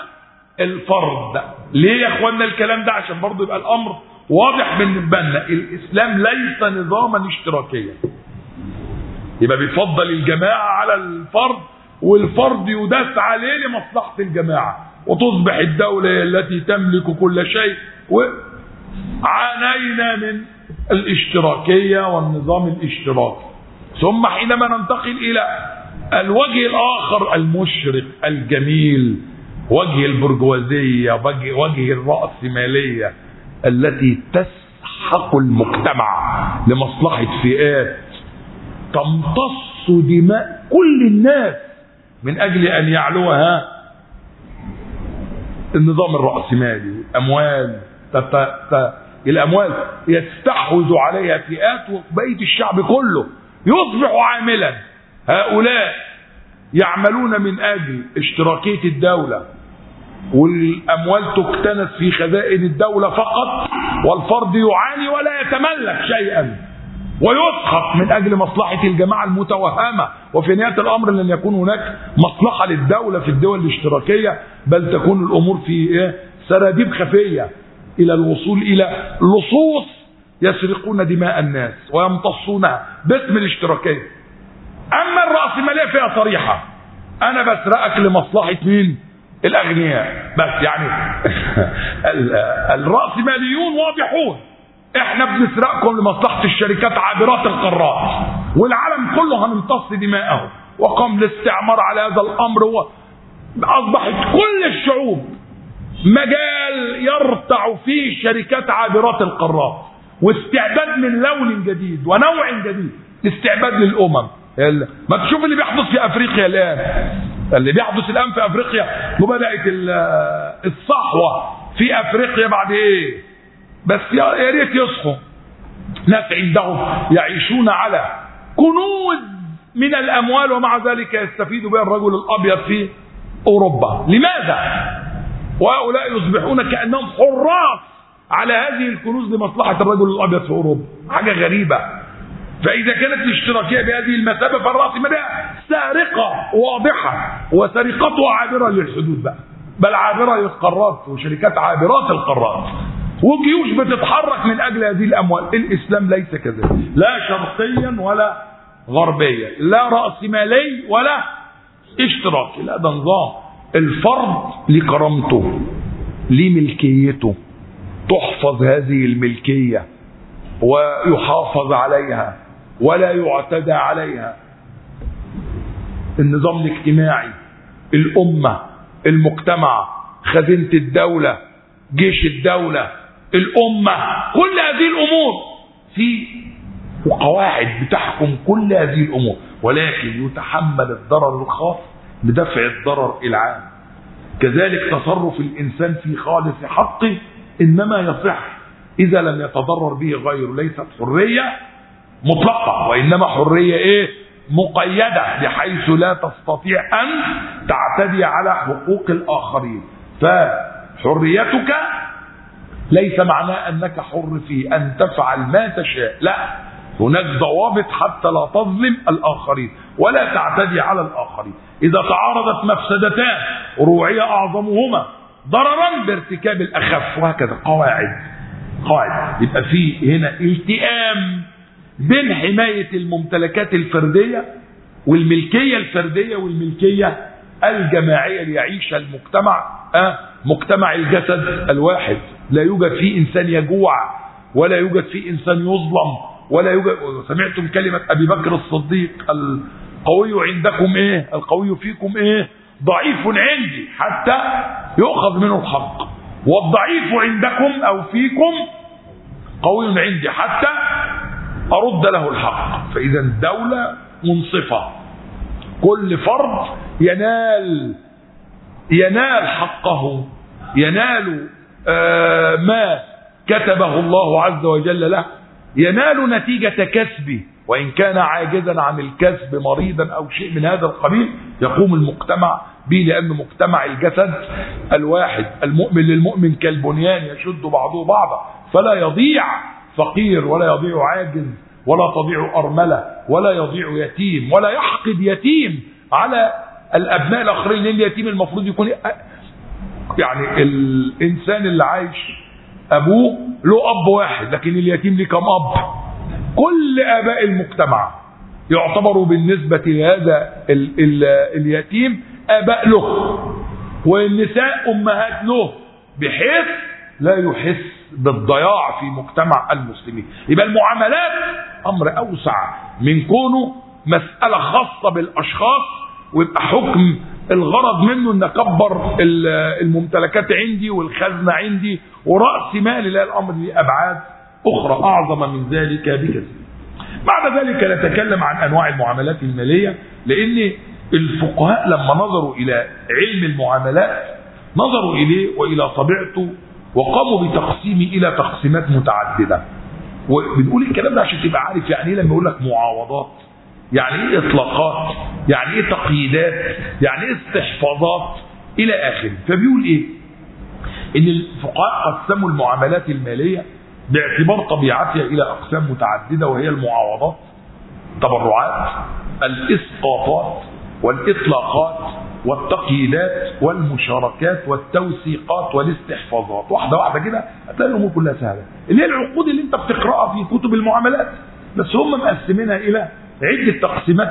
الفرد ليه يا اخوانا الكلام ده عشان برضه يبقى الأمر واضح بالنسبة لنا الإسلام ليس نظاما اشتراكيا يبقى بيفضل الجماعة على الفرد والفرد يداس عليه لمصلحة الجماعة وتصبح الدولة التي تملك كل شيء وعانينا من الاشتراكية والنظام الاشتراكي ثم حينما ننتقل إلى الوجه الآخر المشرق الجميل وجه البرجوازية وجه, وجه الرأسمالية التي تسحق المجتمع لمصلحة فئات تمتص دماء كل الناس من أجل أن يعلوها النظام الرأسمالي أموال الأموال يستحوذ عليها فئات وبقية الشعب كله يصبح عاملا هؤلاء يعملون من أجل اشتراكية الدولة والأموال تكتنس في خزائن الدولة فقط والفرد يعاني ولا يتملك شيئا ويسخط من أجل مصلحة الجماعة المتوهمة وفي نهاية الأمر لن يكون هناك مصلحة للدولة في الدول الاشتراكية بل تكون الأمور في إيه؟ سراديب خفية إلى الوصول إلى لصوص يسرقون دماء الناس ويمتصونها باسم الاشتراكية أما الرأسمالية فيها صريحة أنا بسرقك لمصلحة مين؟ الأغنياء بس يعني الرأسماليون واضحون احنا بنسرقكم لمصلحة الشركات عابرات القارات والعالم كله هنمتص دماءه وقام الاستعمار على هذا الأمر هو أصبحت كل الشعوب مجال يرتع فيه شركات عابرات القارات واستعباد من لون جديد ونوع جديد استعباد للأمم ما تشوف اللي بيحدث في أفريقيا الآن اللي بيحدث الآن في أفريقيا وبدأت الصحوة في أفريقيا بعد إيه بس يا ريت يصحوا ناس عندهم يعيشون على كنوز من الأموال ومع ذلك يستفيد بها الرجل الأبيض في أوروبا لماذا وهؤلاء يصبحون كأنهم حراس على هذه الكنوز لمصلحة الرجل الأبيض في أوروبا حاجة غريبة فإذا كانت الاشتراكية بهذه المثابة فالرأسمالية سارقة واضحة وسرقتها عابرة للحدود بقى بل عابرة للقارات وشركات عابرات القارات وجيوش بتتحرك من أجل هذه الأموال الإسلام ليس كذلك لا شرقيا ولا غربيا لا رأسمالي ولا اشتراكي لا ده نظام الفرد لكرامته لملكيته تحفظ هذه الملكية ويحافظ عليها ولا يعتدى عليها النظام الاجتماعي الأمة المجتمع خزينة الدولة جيش الدولة الأمة كل هذه الأمور في وقواعد بتحكم كل هذه الأمور ولكن يتحمل الضرر الخاص لدفع الضرر العام كذلك تصرف الإنسان في خالص حقه إنما يصح إذا لم يتضرر به غيره ليست حرية مطلقة وإنما حرية إيه مقيدة بحيث لا تستطيع أن تعتدي على حقوق الآخرين فحريتك ليس معناه أنك حر في أن تفعل ما تشاء لا هناك ضوابط حتى لا تظلم الآخرين ولا تعتدي على الآخرين إذا تعارضت مفسدتان روعية أعظمهما ضررا بارتكاب الأخف وهكذا قواعد قواعد يبقى في هنا التئام بين حماية الممتلكات الفردية والملكية الفردية والملكية الجماعية ليعيش المجتمع آه مجتمع الجسد الواحد لا يوجد فيه إنسان يجوع ولا يوجد فيه إنسان يظلم ولا يوجد سمعتم كلمة أبي بكر الصديق القوي عندكم إيه القوي فيكم إيه ضعيف عندي حتى يؤخذ منه الحق والضعيف عندكم أو فيكم قوي عندي حتى أرد له الحق فإذا الدولة منصفة كل فرد ينال ينال حقه ينال آه ما كتبه الله عز وجل له ينال نتيجة كسبه وإن كان عاجزا عن الكسب مريضا أو شيء من هذا القبيل يقوم المجتمع به لأنه مجتمع الجسد الواحد المؤمن للمؤمن كالبنيان يشد بعضه بعضا فلا يضيع فقير ولا يضيع عاجز ولا تضيع أرملة ولا يضيع يتيم ولا يحقد يتيم على الأبناء الآخرين لأن اليتيم المفروض يكون يعني الإنسان اللي عايش أبوه له أب واحد لكن اليتيم ليه كم أب كل آباء المجتمع يعتبروا بالنسبة لهذا ال ال اليتيم آباء له والنساء أمهات له بحيث لا يحس بالضياع في مجتمع المسلمين يبقى المعاملات أمر أوسع من كونه مسألة خاصة بالأشخاص ويبقى حكم الغرض منه ان اكبر الممتلكات عندي والخزنة عندي ورأس مالي لا الامر ليه ابعاد اخرى اعظم من ذلك بكثير بعد ذلك نتكلم عن انواع المعاملات الماليه لان الفقهاء لما نظروا الى علم المعاملات نظروا اليه والى طبيعته وقاموا بتقسيمه الى تقسيمات متعدده وبنقول الكلام ده عشان تبقى عارف يعني ايه لما يقول لك معاوضات يعني ايه اطلاقات يعني ايه تقييدات يعني ايه استحفاظات الى اخره فبيقول ايه ان الفقهاء قسموا المعاملات الماليه باعتبار طبيعتها الى اقسام متعدده وهي المعاوضات تبرعات الاسقاطات والاطلاقات والتقييدات والمشاركات والتوثيقات والاستحفاظات واحده واحده كده هتلاقي الامور كلها سهله اللي هي العقود اللي انت بتقراها في كتب المعاملات بس هم مقسمينها الى عده تقسيمات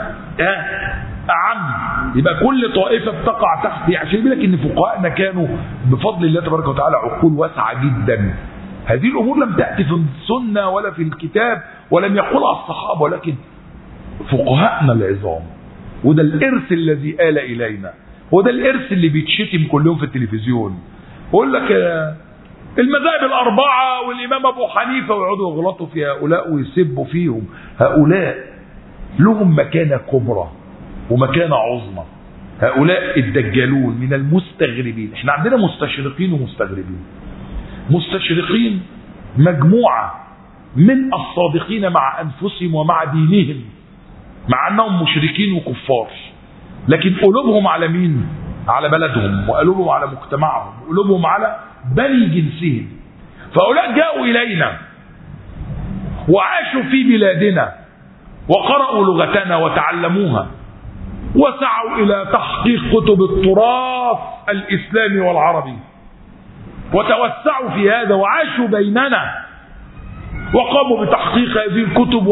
اعم يبقى كل طائفه بتقع تحت عشان يقول لك ان فقهاءنا كانوا بفضل الله تبارك وتعالى عقول واسعه جدا هذه الامور لم تاتي في السنه ولا في الكتاب ولم يقولها الصحابه ولكن فقهاءنا العظام وده الارث الذي آل الينا هو ده الارث اللي بيتشتم كل يوم في التلفزيون يقول لك المذاهب الاربعه والامام ابو حنيفه ويقعدوا يغلطوا في هؤلاء ويسبوا فيهم هؤلاء لهم مكانه كبرى ومكانه عظمى هؤلاء الدجالون من المستغربين احنا عندنا مستشرقين ومستغربين مستشرقين مجموعه من الصادقين مع انفسهم ومع دينهم مع انهم مشركين وكفار لكن قلوبهم على مين على بلدهم وقلوبهم على مجتمعهم وقلوبهم على بني جنسهم فهؤلاء جاءوا الينا وعاشوا في بلادنا وقرأوا لغتنا وتعلموها وسعوا إلى تحقيق كتب التراث الإسلامي والعربي وتوسعوا في هذا وعاشوا بيننا وقاموا بتحقيق هذه الكتب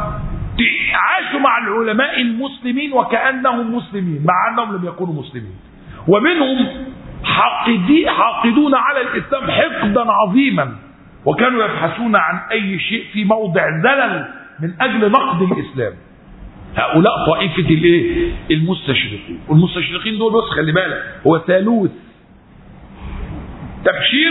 وعاشوا مع العلماء المسلمين وكأنهم مسلمين مع أنهم لم يكونوا مسلمين ومنهم حاقدي حاقدون على الإسلام حقدا عظيما وكانوا يبحثون عن أي شيء في موضع زلل من أجل نقد الإسلام هؤلاء طائفة الايه المستشرقين والمستشرقين دول بص خلي بالك هو ثالوث تبشير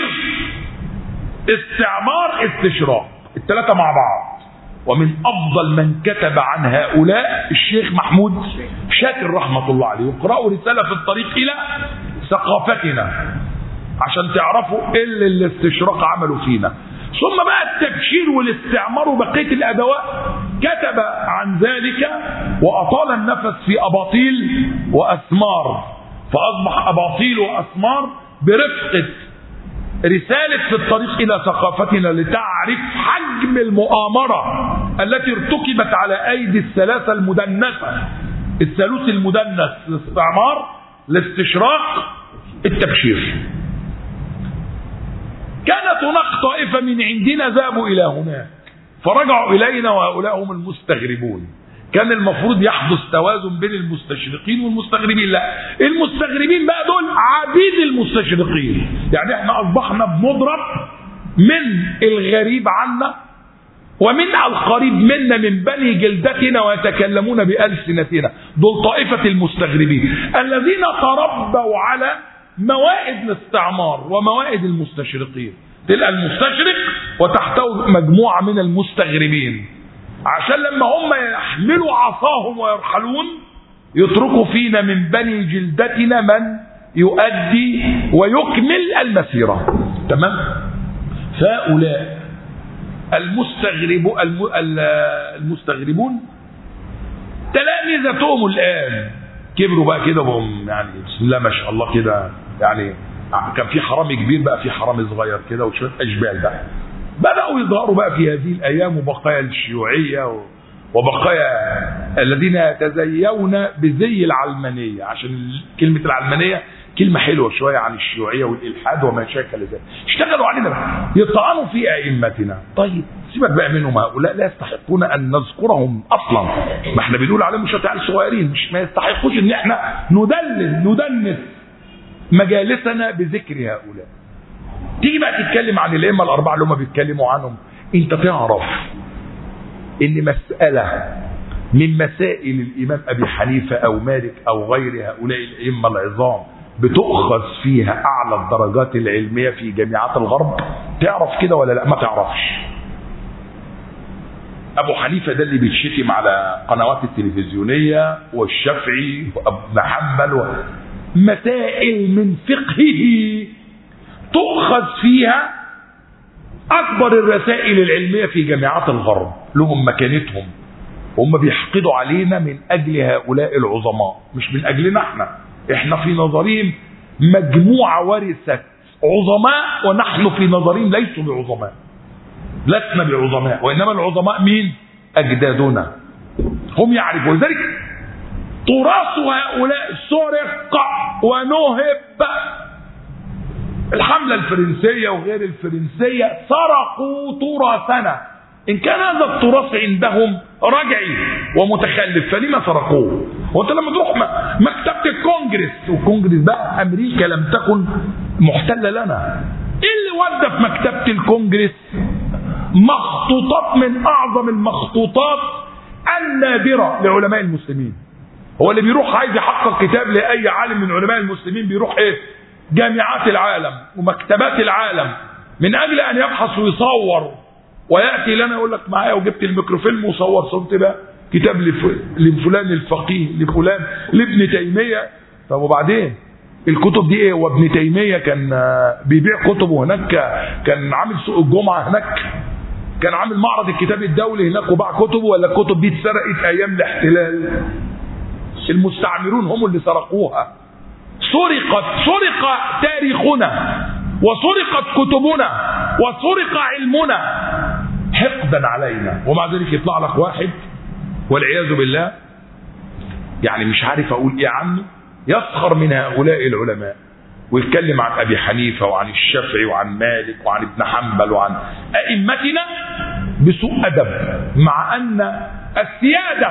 استعمار استشراق الثلاثة مع بعض ومن أفضل من كتب عن هؤلاء الشيخ محمود شاكر رحمة الله عليه وقرأوا رسالة في الطريق إلى ثقافتنا عشان تعرفوا ايه اللي الاستشراق عملوا فينا ثم بقى التبشير والاستعمار وبقية الأدوات كتب عن ذلك وأطال النفس في أباطيل وأسمار فأصبح أباطيل وأسمار برفقة رسالة في الطريق إلى ثقافتنا لتعرف حجم المؤامرة التي ارتكبت على أيدي الثلاثة المدنسة الثالوث المدنس الاستعمار الاستشراق التبشير كانت هناك طائفة من عندنا ذهبوا إلى هناك فرجعوا إلينا وهؤلاء هم المستغربون كان المفروض يحدث توازن بين المستشرقين والمستغربين لا المستغربين بقى دول عبيد المستشرقين يعني احنا أصبحنا بنضرب من الغريب عنا ومن القريب منا من بني جلدتنا ويتكلمون بألسنتنا دول طائفة المستغربين الذين تربوا على موائد الاستعمار وموائد المستشرقين تلقى المستشرق وتحته مجموعة من المستغربين عشان لما هم يحملوا عصاهم ويرحلون يتركوا فينا من بني جلدتنا من يؤدي ويكمل المسيرة تمام فهؤلاء المستغرب المستغربون تلامذتهم الآن كبروا بقى كده وهم يعني بسم الله ما شاء الله كده يعني كان في حرامي كبير بقى في حرامي صغير كده وشويه اشبال بقى بداوا يظهروا بقى في هذه الايام وبقايا الشيوعيه وبقايا الذين يتزيون بزي العلمانيه عشان كلمه العلمانيه كلمه حلوه شويه عن الشيوعيه والالحاد وما شاكل ذلك اشتغلوا علينا بقى يطعنوا في ائمتنا طيب سيبك بقى منهم هؤلاء لا يستحقون ان نذكرهم اصلا ما احنا بنقول عليهم مش عيال صغيرين مش ما يستحقوش ان احنا ندلل ندنس مجالسنا بذكر هؤلاء تيجي بقى تتكلم عن الائمه الاربعه اللي هم بيتكلموا عنهم انت تعرف ان مساله من مسائل الامام ابي حنيفه او مالك او غير هؤلاء الائمه العظام بتؤخذ فيها اعلى الدرجات العلميه في جامعات الغرب تعرف كده ولا لا ما تعرفش ابو حنيفه ده اللي بيتشتم على قنوات التلفزيونيه والشافعي وابن حنبل و... مسائل من فقهه تؤخذ فيها اكبر الرسائل العلميه في جامعات الغرب لهم مكانتهم هم بيحقدوا علينا من اجل هؤلاء العظماء مش من اجلنا احنا احنا في نظرهم مجموعه ورثت عظماء ونحن في نظرهم ليسوا بعظماء لسنا بعظماء وانما العظماء مين اجدادنا هم يعرفون ذلك تراث هؤلاء سرق ونهب الحملة الفرنسية وغير الفرنسية سرقوا تراثنا إن كان هذا التراث عندهم رجعي ومتخلف فلما سرقوه؟ وأنت لما تروح مكتبة الكونجرس والكونجرس بقى أمريكا لم تكن محتلة لنا إيه اللي ودى في مكتبة الكونجرس مخطوطات من أعظم المخطوطات النادرة لعلماء المسلمين هو اللي بيروح عايز يحقق كتاب لأي عالم من علماء المسلمين بيروح إيه جامعات العالم ومكتبات العالم من أجل أن يبحث ويصور ويأتي لنا يقول لك معايا وجبت الميكروفيلم وصور صورت بقى كتاب لفلان الفقيه لفلان لابن تيمية طب وبعدين الكتب دي ايه وابن تيمية كان بيبيع كتبه هناك كان عامل سوق الجمعة هناك كان عامل معرض الكتاب الدولي هناك وباع كتبه ولا الكتب دي اتسرقت ايام الاحتلال المستعمرون هم اللي سرقوها سرقت سرق تاريخنا وسرقت كتبنا وسرق علمنا حقدا علينا ومع ذلك يطلع لك واحد والعياذ بالله يعني مش عارف اقول ايه عنه يسخر من هؤلاء العلماء ويتكلم عن ابي حنيفه وعن الشافعي وعن مالك وعن ابن حنبل وعن ائمتنا بسوء ادب مع ان السياده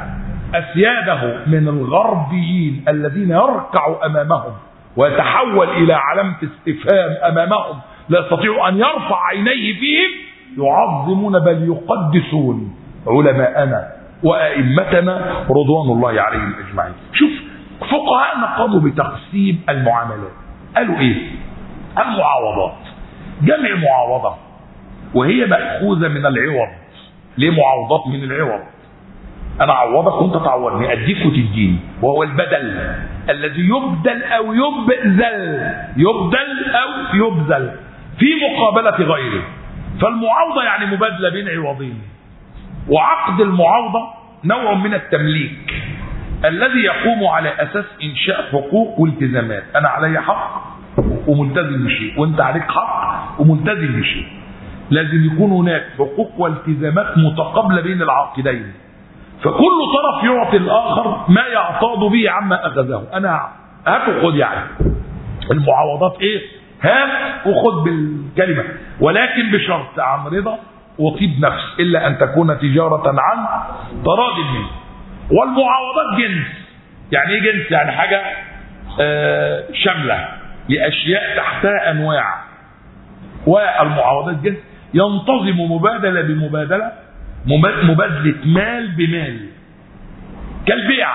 أسياده من الغربيين الذين يركع أمامهم ويتحول إلى علامة استفهام أمامهم لا يستطيع أن يرفع عينيه فيهم يعظمون بل يقدسون علماءنا وأئمتنا رضوان الله عليهم أجمعين شوف فقهاءنا قاموا بتقسيم المعاملات قالوا إيه المعاوضات جمع معاوضة وهي مأخوذة من العوض ليه معاوضات من العوض انا اعوضك وانت تعوضني اديك وتديني وهو البدل الذي يبدل او يبذل يبدل او يبذل في مقابلة غيره فالمعاوضة يعني مبادلة بين عوضين وعقد المعاوضة نوع من التمليك الذي يقوم على اساس انشاء حقوق والتزامات انا علي حق وملتزم بشيء وانت عليك حق وملتزم بشيء لازم يكون هناك حقوق والتزامات متقابله بين العاقدين فكل طرف يعطي الاخر ما يعتاض به عما اخذه انا هات وخد يعني المعاوضات ايه هات وخد بالكلمه ولكن بشرط عن رضا وطيب نفس الا ان تكون تجاره عن تراض منه والمعاوضات جنس يعني ايه جنس يعني حاجه آه شامله لاشياء تحتها انواع والمعاوضات جنس ينتظم مبادله بمبادله مبادلة مال بمال كالبيع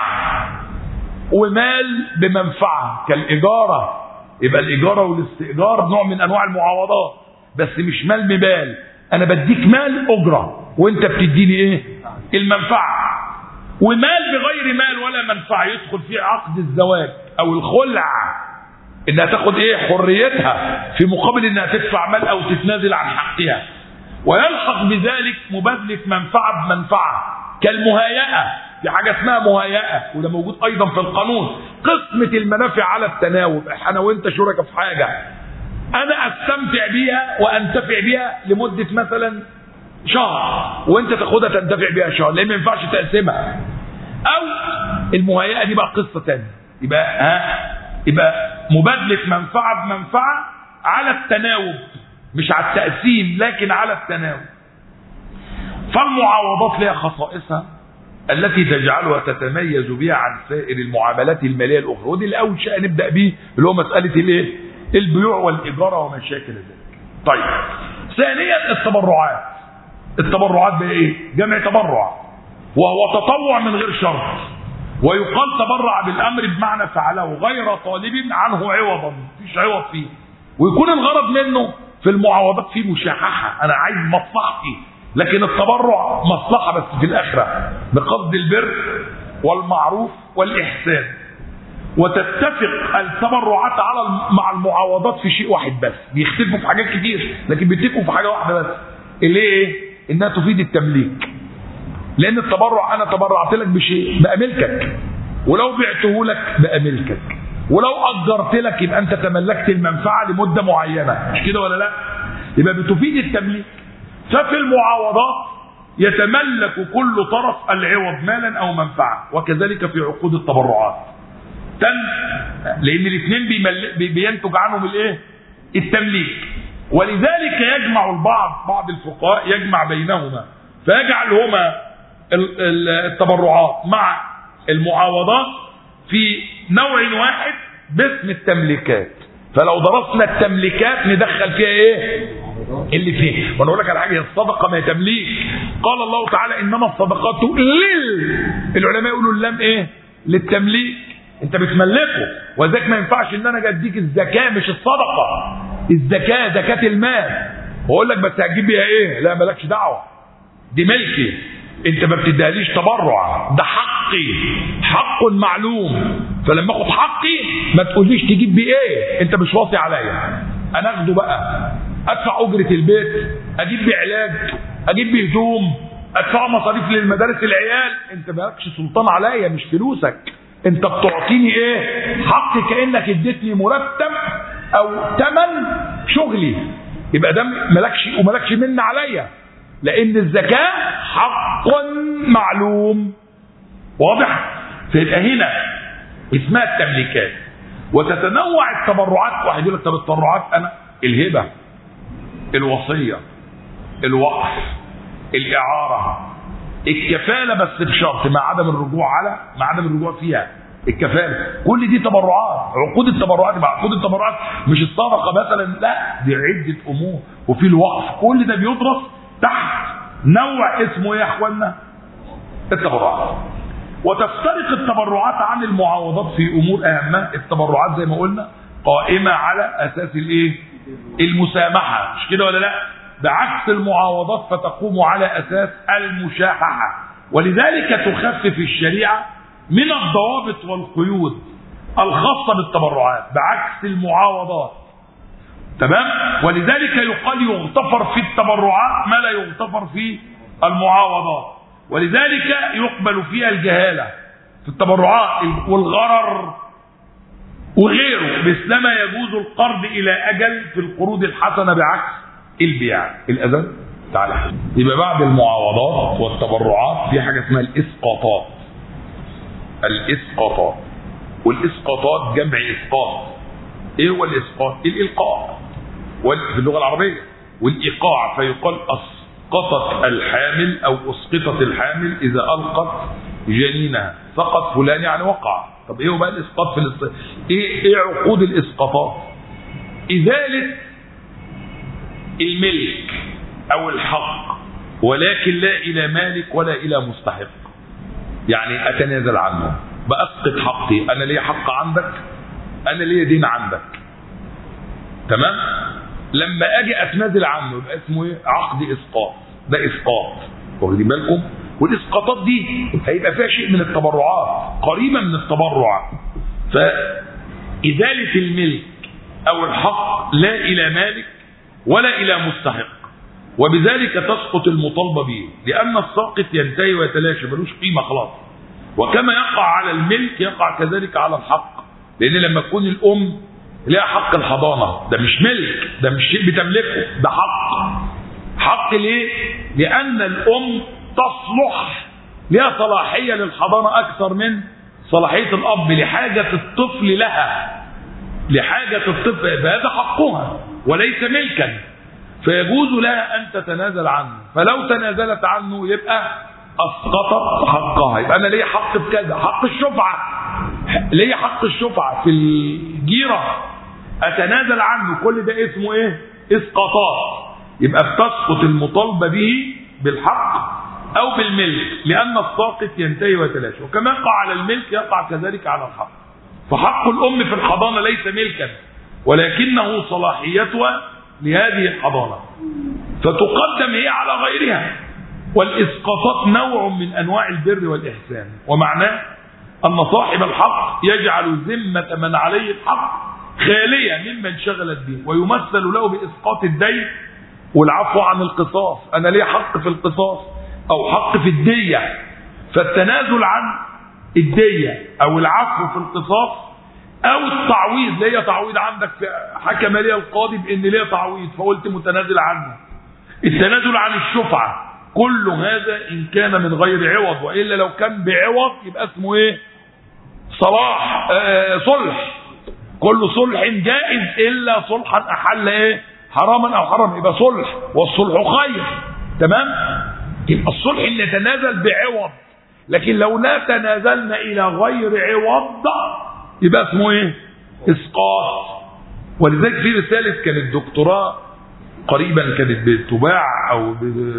ومال بمنفعة كالإجارة يبقى الإجارة والاستئجار نوع من أنواع المعاوضات بس مش مال بمال أنا بديك مال أجرة وأنت بتديني إيه؟ المنفعة ومال بغير مال ولا منفعة يدخل فيه عقد الزواج أو الخلع إنها تاخد إيه؟ حريتها في مقابل إنها تدفع مال أو تتنازل عن حقها ويلحق بذلك مبادلة منفعة بمنفعة كالمهايئة في حاجة اسمها مهايئة وده موجود أيضا في القانون قسمة المنافع على التناوب احنا وانت شركاء في حاجة أنا أستمتع بيها وأنتفع بيها لمدة مثلا شهر وانت تاخدها تنتفع بيها شهر لأن ما ينفعش تقسمها أو المهايئة دي بقى قصة تانية يبقى ها يبقى مبادلة منفعة بمنفعة على التناوب مش على التقسيم لكن على التناول فالمعاوضات لها خصائصها التي تجعلها تتميز بها عن سائر المعاملات الماليه الاخرى ودي اللي اول شيء نبدا به اللي هو مساله الايه؟ البيوع والاجاره وما شاكل ذلك. طيب ثانيا التبرعات. التبرعات بقى ايه؟ جمع تبرع وهو تطوع من غير شرط ويقال تبرع بالامر بمعنى فعله غير طالب عنه عوضا مفيش عوض فيه ويكون الغرض منه في المعاوضات في مشاححه انا عايز مصلحتي لكن التبرع مصلحة بس في الآخرة بقصد البر والمعروف والإحسان وتتفق التبرعات على مع المعاوضات في شيء واحد بس بيختلفوا في حاجات كتير لكن بيتفقوا في حاجة واحدة بس اللي ايه انها تفيد التمليك لان التبرع انا تبرعت لك بشيء بقى ملكك ولو بعته لك بقى ملكك ولو اجرت لك يبقى انت تملكت المنفعه لمده معينه مش كده ولا لا يبقى بتفيد التمليك ففي المعاوضات يتملك كل طرف العوض مالا او منفعه وكذلك في عقود التبرعات تم لان الاثنين بينتج عنهم الايه التمليك ولذلك يجمع البعض بعض الفقهاء يجمع بينهما فيجعلهما التبرعات مع المعاوضات في نوع واحد باسم التمليكات فلو درسنا التمليكات ندخل فيها ايه اللي فيه وانا اقول لك على حاجه الصدقه ما تمليك قال الله تعالى انما الصدقات لل العلماء يقولوا اللام ايه للتمليك انت بتملكه وذلك ما ينفعش ان انا اديك الزكاه مش الصدقه الزكاه زكاه المال واقول لك بس هتجيب بيها ايه لا مالكش دعوه دي ملكي انت ما بتديهاليش تبرع ده حقي حق معلوم فلما اخد حقي ما تقوليش تجيب بيه ايه انت مش واصي عليا انا اخده بقى ادفع اجره البيت اجيب بيه علاج اجيب بيه هدوم ادفع مصاريف للمدارس العيال انت مالكش سلطان عليا مش فلوسك انت بتعطيني ايه حقي كانك اديتني مرتب او ثمن شغلي يبقى ده مالكش ومالكش من عليا لان الزكاه حق معلوم واضح فيبقى هنا اسمها التمليكات وتتنوع التبرعات واحد يقول لك طب التبرعات انا الهبه الوصيه الوقف الاعاره الكفاله بس بشرط مع عدم الرجوع على مع عدم الرجوع فيها الكفاله كل دي تبرعات عقود التبرعات يبقى عقود التبرعات مش الصدقه مثلا لا دي عده امور وفي الوقف كل ده بيدرس تحت نوع اسمه ايه يا اخوانا التبرعات وتفترق التبرعات عن المعاوضات في امور اهمها التبرعات زي ما قلنا قائمه على اساس الايه المسامحه مش كده ولا لا بعكس المعاوضات فتقوم على اساس المشاححه ولذلك تخفف الشريعه من الضوابط والقيود الخاصه بالتبرعات بعكس المعاوضات تمام ولذلك يقال يغتفر في التبرعات ما لا يغتفر في المعاوضات ولذلك يقبل فيها الجهالة في التبرعات والغرر وغيره مثلما يجوز القرض إلى أجل في القروض الحسنة بعكس البيع الأذن تعالى يبقى بعد المعاوضات والتبرعات في حاجة اسمها الإسقاطات الإسقاطات والإسقاطات جمع إسقاط إيه هو الإسقاط؟ الإلقاء في اللغة العربية والإيقاع فيقال أسقطت الحامل أو أسقطت الحامل إذا ألقت جنينها سقط فلان يعني وقع طب إيه هو بقى الإسقاط في الإسقاط؟ إيه, إيه عقود الإسقاطات؟ إزالة الملك أو الحق ولكن لا إلى مالك ولا إلى مستحق يعني أتنازل عنه بأسقط حقي أنا لي حق عندك أنا لي دين عندك تمام لما اجي اتنازل عنه يبقى اسمه ايه عقد اسقاط ده اسقاط واخدين بالكم والاسقاطات دي هيبقى فيها شيء من التبرعات قريبه من التبرع فازاله الملك او الحق لا الى مالك ولا الى مستحق وبذلك تسقط المطالبه به لان الساقط ينتهي ويتلاشى ملوش قيمه خلاص وكما يقع على الملك يقع كذلك على الحق لان لما تكون الام ليها حق الحضانة ده مش ملك ده مش شيء بتملكه ده حق حق ليه لأن الأم تصلح ليها صلاحية للحضانة أكثر من صلاحية الأب لحاجة الطفل لها لحاجة الطفل فهذا حقها وليس ملكا فيجوز لها أن تتنازل عنه فلو تنازلت عنه يبقى أسقطت حقها يبقى أنا ليا حق في كذا حق الشفعة ليا حق الشفعة في الجيرة اتنازل عنه كل ده اسمه ايه اسقاطات يبقى بتسقط المطالبه به بالحق او بالملك لان الساقط ينتهي ويتلاشى وكما يقع على الملك يقع كذلك على الحق فحق الام في الحضانه ليس ملكا ولكنه صلاحيتها لهذه الحضانه فتقدم هي على غيرها والإسقاطات نوع من أنواع البر والإحسان ومعناه أن صاحب الحق يجعل ذمة من عليه الحق خالية ممن شغلت به ويمثل له بإسقاط الدين والعفو عن القصاص أنا ليه حق في القصاص أو حق في الدية فالتنازل عن الدية أو العفو في القصاص أو التعويض ليا تعويض عندك حكم لي القاضي بأن ليا تعويض فقلت متنازل عنه التنازل عن الشفعة كل هذا إن كان من غير عوض وإلا لو كان بعوض يبقى اسمه إيه صلاح آه صلح كل صلح جائز إلا صلحا أحل إيه حراما أو حرام يبقى صلح والصلح خير تمام يبقى الصلح اللي يتنازل بعوض لكن لو لا تنازلنا إلى غير عوض يبقى اسمه إيه إسقاط ولذلك في رسالة كانت دكتوراه قريبا كانت بتباع او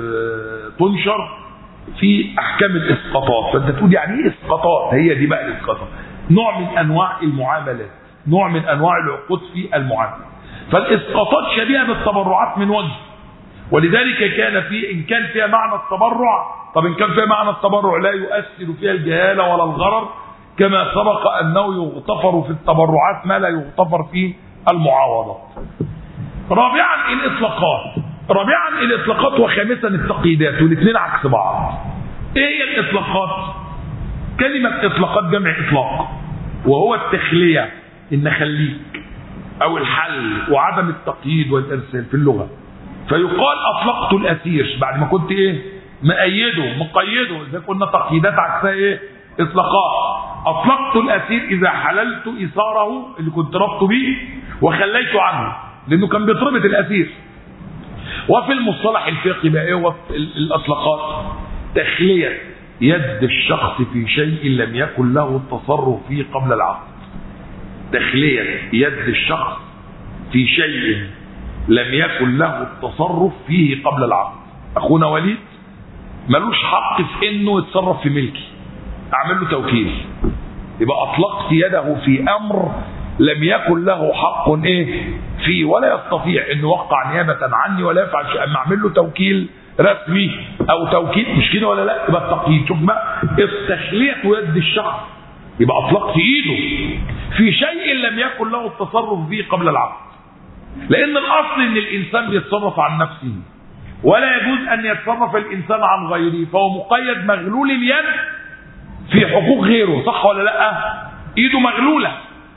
بتنشر في احكام الاسقاطات فانت تقول يعني ايه اسقاطات هي دي بقى الاسقاطات نوع من انواع المعاملات نوع من انواع العقود في المعامله فالاسقاطات شبيهه بالتبرعات من وجه ولذلك كان في ان كان فيها معنى التبرع طب ان كان فيها معنى التبرع لا يؤثر فيها الجهاله ولا الغرر كما سبق انه يغتفر في التبرعات ما لا يغتفر في المعاوضات رابعا الاطلاقات رابعا الاطلاقات وخامسا التقييدات والاثنين عكس بعض ايه هي الاطلاقات كلمة اطلاقات جمع اطلاق وهو التخلية ان خليك او الحل وعدم التقييد والارسال في اللغة فيقال اطلقت الاسير بعد ما كنت ايه مقيده مقيده اذا كنا تقييدات عكسها ايه اطلاقات اطلقت الاسير اذا حللت ايثاره اللي كنت ربطه به وخليت عنه لانه كان بيتربط الاسير وفي المصطلح الفقهي بقى ايه هو الاطلاقات تخليه يد الشخص في شيء لم يكن له التصرف فيه قبل العقد تخليه يد الشخص في شيء لم يكن له التصرف فيه قبل العقد اخونا وليد ملوش حق في انه يتصرف في ملكي اعمل له توكيل يبقى اطلقت يده في امر لم يكن له حق ايه فيه ولا يستطيع انه يوقع نيابه عني ولا يفعل شيء اما اعمل له توكيل رسمي او توكيل مش كده ولا لا يبقى التقييد شوف بقى التخليه يد الشخص يبقى اطلقت ايده في شيء لم يكن له التصرف فيه قبل العقد لان الاصل ان الانسان بيتصرف عن نفسه ولا يجوز ان يتصرف الانسان عن غيره فهو مقيد مغلول اليد في حقوق غيره صح ولا لا ايده مغلوله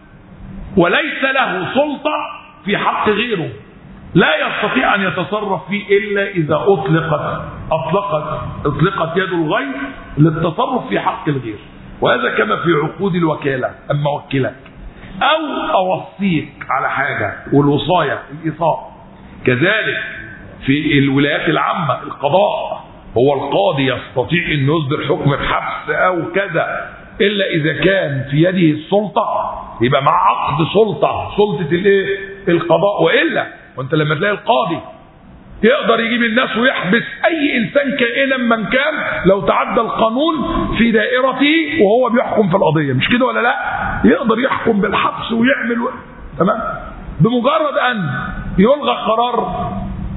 وليس له سلطة في حق غيره لا يستطيع أن يتصرف فيه إلا إذا أطلقت أطلقت أطلقت يد الغير للتصرف في حق الغير وهذا كما في عقود الوكالة أما وكلك أو أوصيك على حاجة والوصاية الإيصاء كذلك في الولايات العامة القضاء هو القاضي يستطيع أن يصدر حكم بحبس أو كذا إلا إذا كان في يده السلطة يبقى مع عقد سلطة سلطة الايه القضاء وإلا وانت لما تلاقي القاضي يقدر يجيب الناس ويحبس اي انسان كائنا من كان لو تعدى القانون في دائرته وهو بيحكم في القضيه مش كده ولا لا يقدر يحكم بالحبس ويعمل و... تمام بمجرد ان يلغى قرار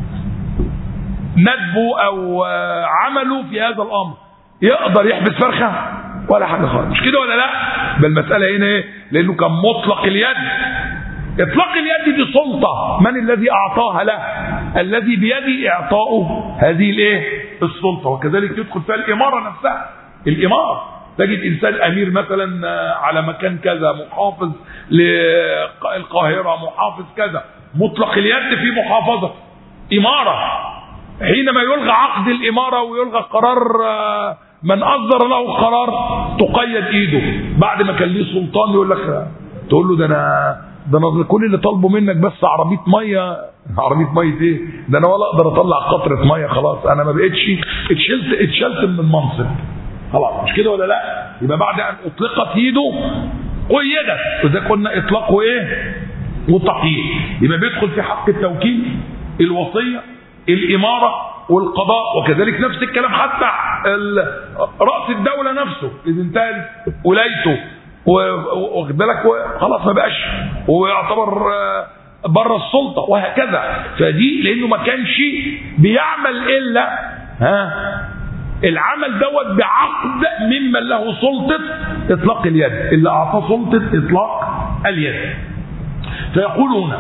ندبه او عمله في هذا الامر يقدر يحبس فرخه ولا حاجه خالص مش كده ولا لا بل المساله هنا ايه لانه كان مطلق اليد اطلاق اليد دي سلطه من الذي اعطاها له الذي بيده اعطاؤه هذه الايه السلطه وكذلك يدخل فيها الاماره نفسها الاماره تجد انسان امير مثلا على مكان كذا محافظ للقاهره محافظ كذا مطلق اليد في محافظه اماره حينما يلغى عقد الاماره ويلغى قرار من اصدر له قرار تقيد ايده بعد ما كان ليه سلطان يقول لك تقول له ده انا ده انا كل اللي طالبه منك بس عربيه ميه عربيه ميه ايه ده انا ولا اقدر اطلع قطره ميه خلاص انا ما بقتش اتشلت اتشلت من المنصب خلاص مش كده ولا لا يبقى بعد ان اطلقت ايده قيدت وده قلنا اطلاقه ايه وتقييد يبقى بيدخل في حق التوكيل الوصيه الاماره والقضاء وكذلك نفس الكلام حتى راس الدوله نفسه اذا انتهت ولايته واخد بالك خلاص ما بقاش ويعتبر بره السلطه وهكذا فدي لانه ما كانش بيعمل الا ها العمل دوت بعقد ممن له سلطة إطلاق اليد اللي أعطاه سلطة إطلاق اليد فيقولون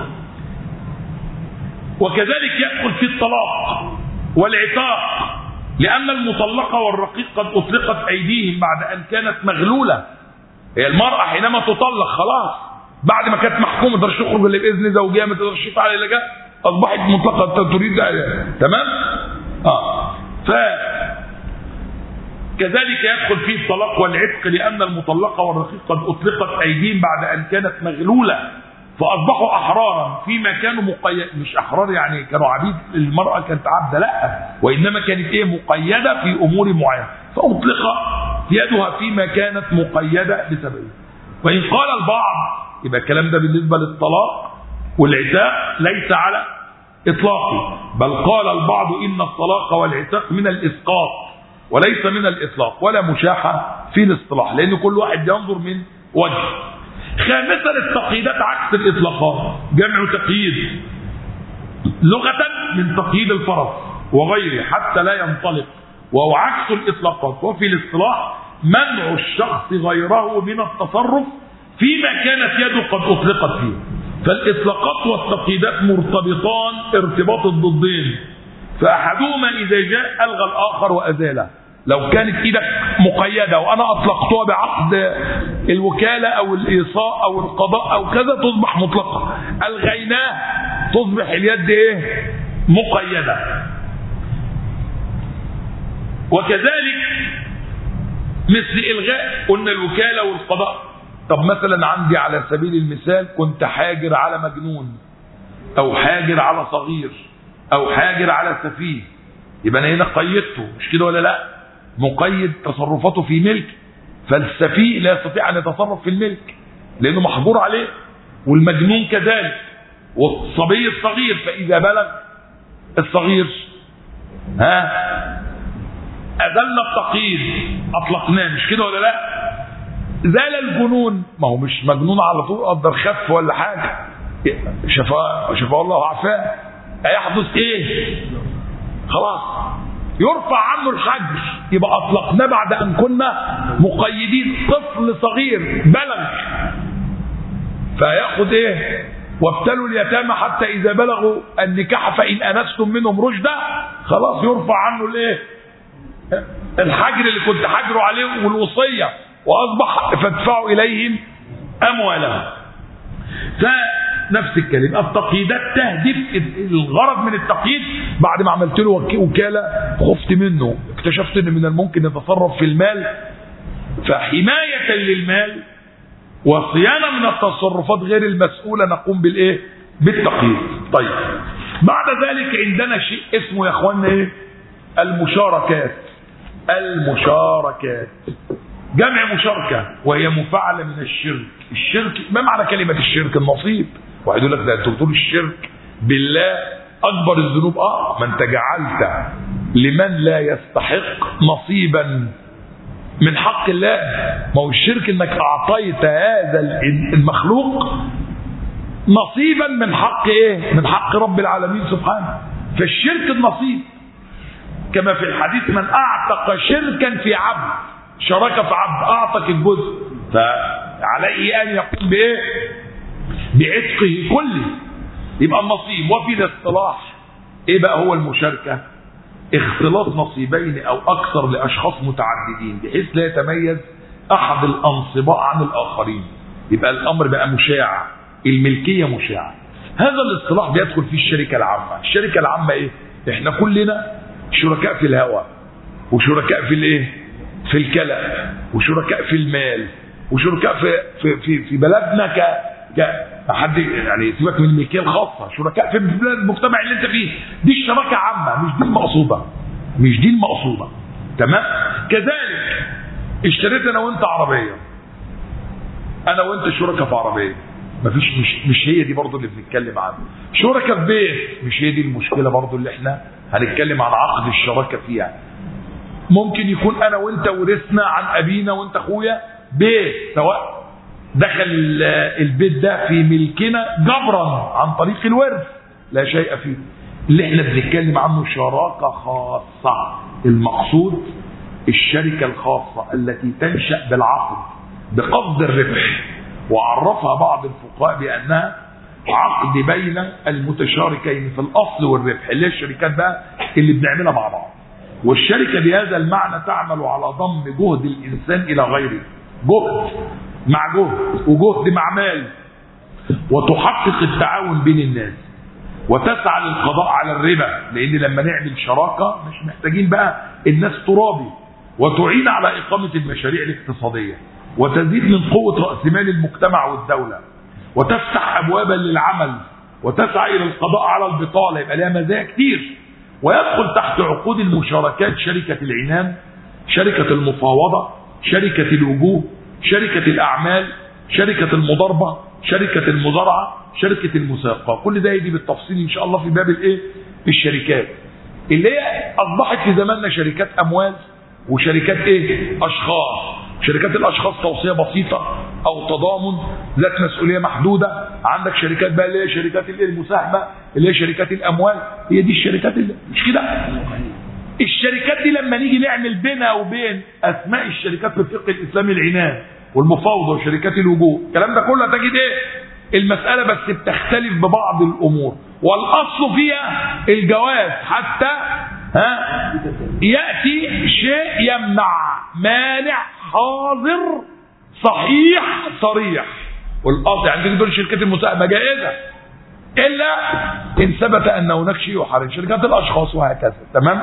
وكذلك يدخل في الطلاق والعتاق لأن المطلقة والرقيق قد أطلقت أيديهم بعد أن كانت مغلولة هي المرأة حينما تطلق خلاص بعد ما كانت محكومة ما تقدرش تخرج إلا بإذن زوجها ما تقدرش تفعل إلا جاء أصبحت مطلقة تريد تمام؟ آه ف كذلك يدخل فيه الطلاق والعتق لأن المطلقة والرقيق قد أطلقت أيديهم بعد أن كانت مغلولة فأصبحوا أحرارا فيما كانوا مقيد مش أحرار يعني كانوا عبيد المرأة كانت عبدة لا وإنما كانت إيه مقيدة في أمور معينة فأطلق يدها فيما كانت مقيدة بسببه وإن قال البعض يبقى الكلام ده بالنسبة للطلاق والعتاق ليس على إطلاقه بل قال البعض إن الطلاق والعتاق من الإسقاط وليس من الإطلاق ولا مشاحة في الاصطلاح لأن كل واحد ينظر من وجه خامسا التقييدات عكس الإطلاقات جمع تقييد لغة من تقييد الفرس وغيره حتى لا ينطلق وهو عكس الإطلاقات وفي الاصطلاح منع الشخص غيره من التصرف فيما كانت يده قد أطلقت فيه فالإطلاقات والتقييدات مرتبطان ارتباط الضدين فأحدهما إذا جاء ألغى الآخر وأزاله لو كانت ايدك مقيده وانا اطلقتها بعقد الوكاله او الايصاء او القضاء او كذا تصبح مطلقه الغيناه تصبح اليد ايه مقيده وكذلك مثل الغاء قلنا الوكاله والقضاء طب مثلا عندي على سبيل المثال كنت حاجر على مجنون او حاجر على صغير او حاجر على سفيه يبقى انا هنا قيدته مش كده ولا لا مقيد تصرفاته في ملك فالسفيه لا يستطيع ان يتصرف في الملك لانه محظور عليه والمجنون كذلك والصبي الصغير فاذا بلغ الصغير ها اذل التقييد اطلقناه مش كده ولا لا زال الجنون ما هو مش مجنون على طول قدر خف ولا حاجه شفاه شفاه الله وعافاه هيحدث ايه خلاص يرفع عنه الحجر يبقى اطلقناه بعد ان كنا مقيدين طفل صغير بلغ فياخذ ايه وابتلوا اليتامى حتى اذا بلغوا النكاح فان انستم منهم رشدا خلاص يرفع عنه الايه الحجر اللي كنت حجره عليه والوصيه واصبح فادفعوا اليهم اموالهم فنفس الكلمه التقييدات تهدف الغرض من التقييد بعد ما عملت له وكاله خفت منه اكتشفت ان من الممكن يتصرف في المال فحمايه للمال وصيانه من التصرفات غير المسؤوله نقوم بالايه بالتقييد طيب بعد ذلك عندنا شيء اسمه يا اخوانا ايه المشاركات المشاركات جمع مشاركة وهي مفعلة من الشرك الشرك ما معنى كلمة الشرك النصيب واحد يقول لك ده انت بتقول الشرك بالله أكبر الذنوب اه ما انت جعلت لمن لا يستحق نصيبا من حق الله ما هو الشرك انك اعطيت هذا المخلوق نصيبا من حق ايه من حق رب العالمين سبحانه فالشرك النصيب كما في الحديث من اعتق شركا في عبد شرك في عبد اعطك الجزء فعليه ان يقوم بايه بعتقه كله يبقى النصيب وفي الاصطلاح ايه بقى هو المشاركه اختلاط نصيبين او اكثر لاشخاص متعددين بحيث لا يتميز احد الانصباء عن الاخرين يبقى الامر بقى مشاع الملكيه مشاعه هذا الاصطلاح بيدخل فيه الشركه العامه الشركه العامه ايه احنا كلنا شركاء في الهوى وشركاء في الايه في الكلى وشركاء في المال وشركاء في في في, في بلدنا ك ك حد يعني سيبك من الملكيه الخاصه شركاء في المجتمع اللي انت فيه دي الشراكه عامه مش دي المقصوده مش دي المقصوده تمام كذلك اشتريت انا وانت عربيه انا وانت شركاء في عربيه مفيش مش مش هي دي برضه اللي بنتكلم عنها شركاء في بيت مش هي دي المشكله برضه اللي احنا هنتكلم عن عقد الشراكه فيها ممكن يكون انا وانت ورثنا عن ابينا وانت اخويا بيت سواء دخل البيت ده في ملكنا جبرا عن طريق الورث لا شيء فيه اللي احنا بنتكلم عنه شراكه خاصه المقصود الشركة الخاصة التي تنشأ بالعقد بقصد الربح وعرفها بعض الفقهاء بأنها عقد بين المتشاركين في الأصل والربح اللي هي الشركات بقى اللي بنعملها مع بعض والشركة بهذا المعنى تعمل على ضم جهد الإنسان إلى غيره جهد مع جهد وجهد مع مال وتحقق التعاون بين الناس وتسعى للقضاء على الربا لان لما نعمل شراكه مش محتاجين بقى الناس ترابي وتعين على اقامه المشاريع الاقتصاديه وتزيد من قوه راس مال المجتمع والدوله وتفتح ابوابا للعمل وتسعى الى القضاء على البطاله يبقى لها مزايا كتير ويدخل تحت عقود المشاركات شركه العنان شركه المفاوضه شركه الوجوه شركه الاعمال شركه المضاربه شركه المزارعه شركه المساقه كل ده يجي بالتفصيل ان شاء الله في باب الايه الشركات اللي هي اصبحت في زماننا شركات اموال وشركات ايه اشخاص شركات الاشخاص توصيه بسيطه او تضامن ذات مسؤوليه محدوده عندك شركات بقى اللي هي شركات الايه المساهمه اللي هي شركات الاموال هي دي الشركات اللي مش كده الشركات دي لما نيجي نعمل بينها وبين اسماء الشركات في الفقه الاسلامي العنان والمفاوضه وشركات الوجوه الكلام ده كله تجد ايه المساله بس بتختلف ببعض الامور والاصل فيها الجواز حتى ها ياتي شيء يمنع مانع حاضر صحيح صريح والاصل يعني تيجي تقول شركه المساهمه جائزه الا ان ثبت ان هناك شيء يحرم شركات الاشخاص وهكذا تمام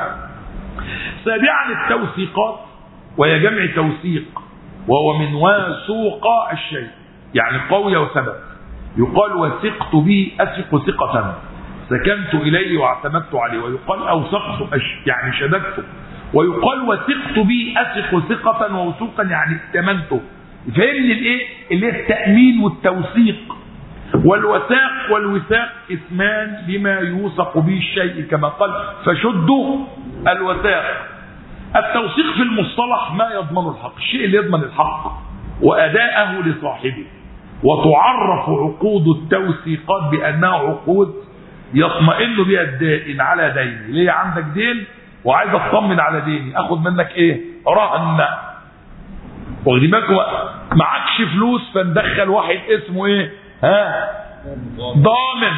سابعا التوثيقات وهي جمع توثيق وهو من وثوق الشيء يعني قوي وثبت يقال وثقت به اثق ثقه سكنت اليه واعتمدت عليه ويقال اوثقت يعني شددته ويقال وثقت به اثق ثقه ووثوقا يعني ائتمنته فهمني الايه اللي هي التامين والتوثيق والوثاق والوثاق اسمان بما يوثق به الشيء كما قال فشدوا الوثاق التوثيق في المصطلح ما يضمن الحق الشيء اللي يضمن الحق وأداءه لصاحبه وتعرف عقود التوثيقات بأنها عقود يطمئن بها الدائن على ديني ليه عندك دين وعايز اطمن على ديني اخد منك ايه رهن واخدين بالكم معكش فلوس فندخل واحد اسمه ايه ها ضامن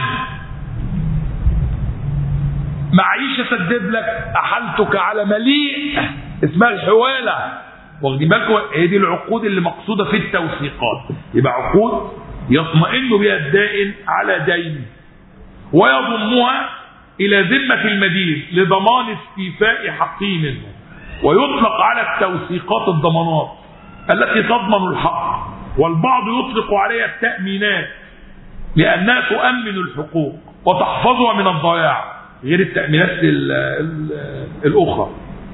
معيش اسدد لك احلتك على مليء اسمها الحواله واخدين بالكم هي دي العقود اللي مقصوده في التوثيقات يبقى عقود يطمئن بها الدائن على دينه ويضمها الى ذمه المدين لضمان استيفاء حقه منه ويطلق على التوثيقات الضمانات التي تضمن الحق والبعض يطلق عليها التامينات لانها تؤمن الحقوق وتحفظها من الضياع غير التامينات ال ال الاخرى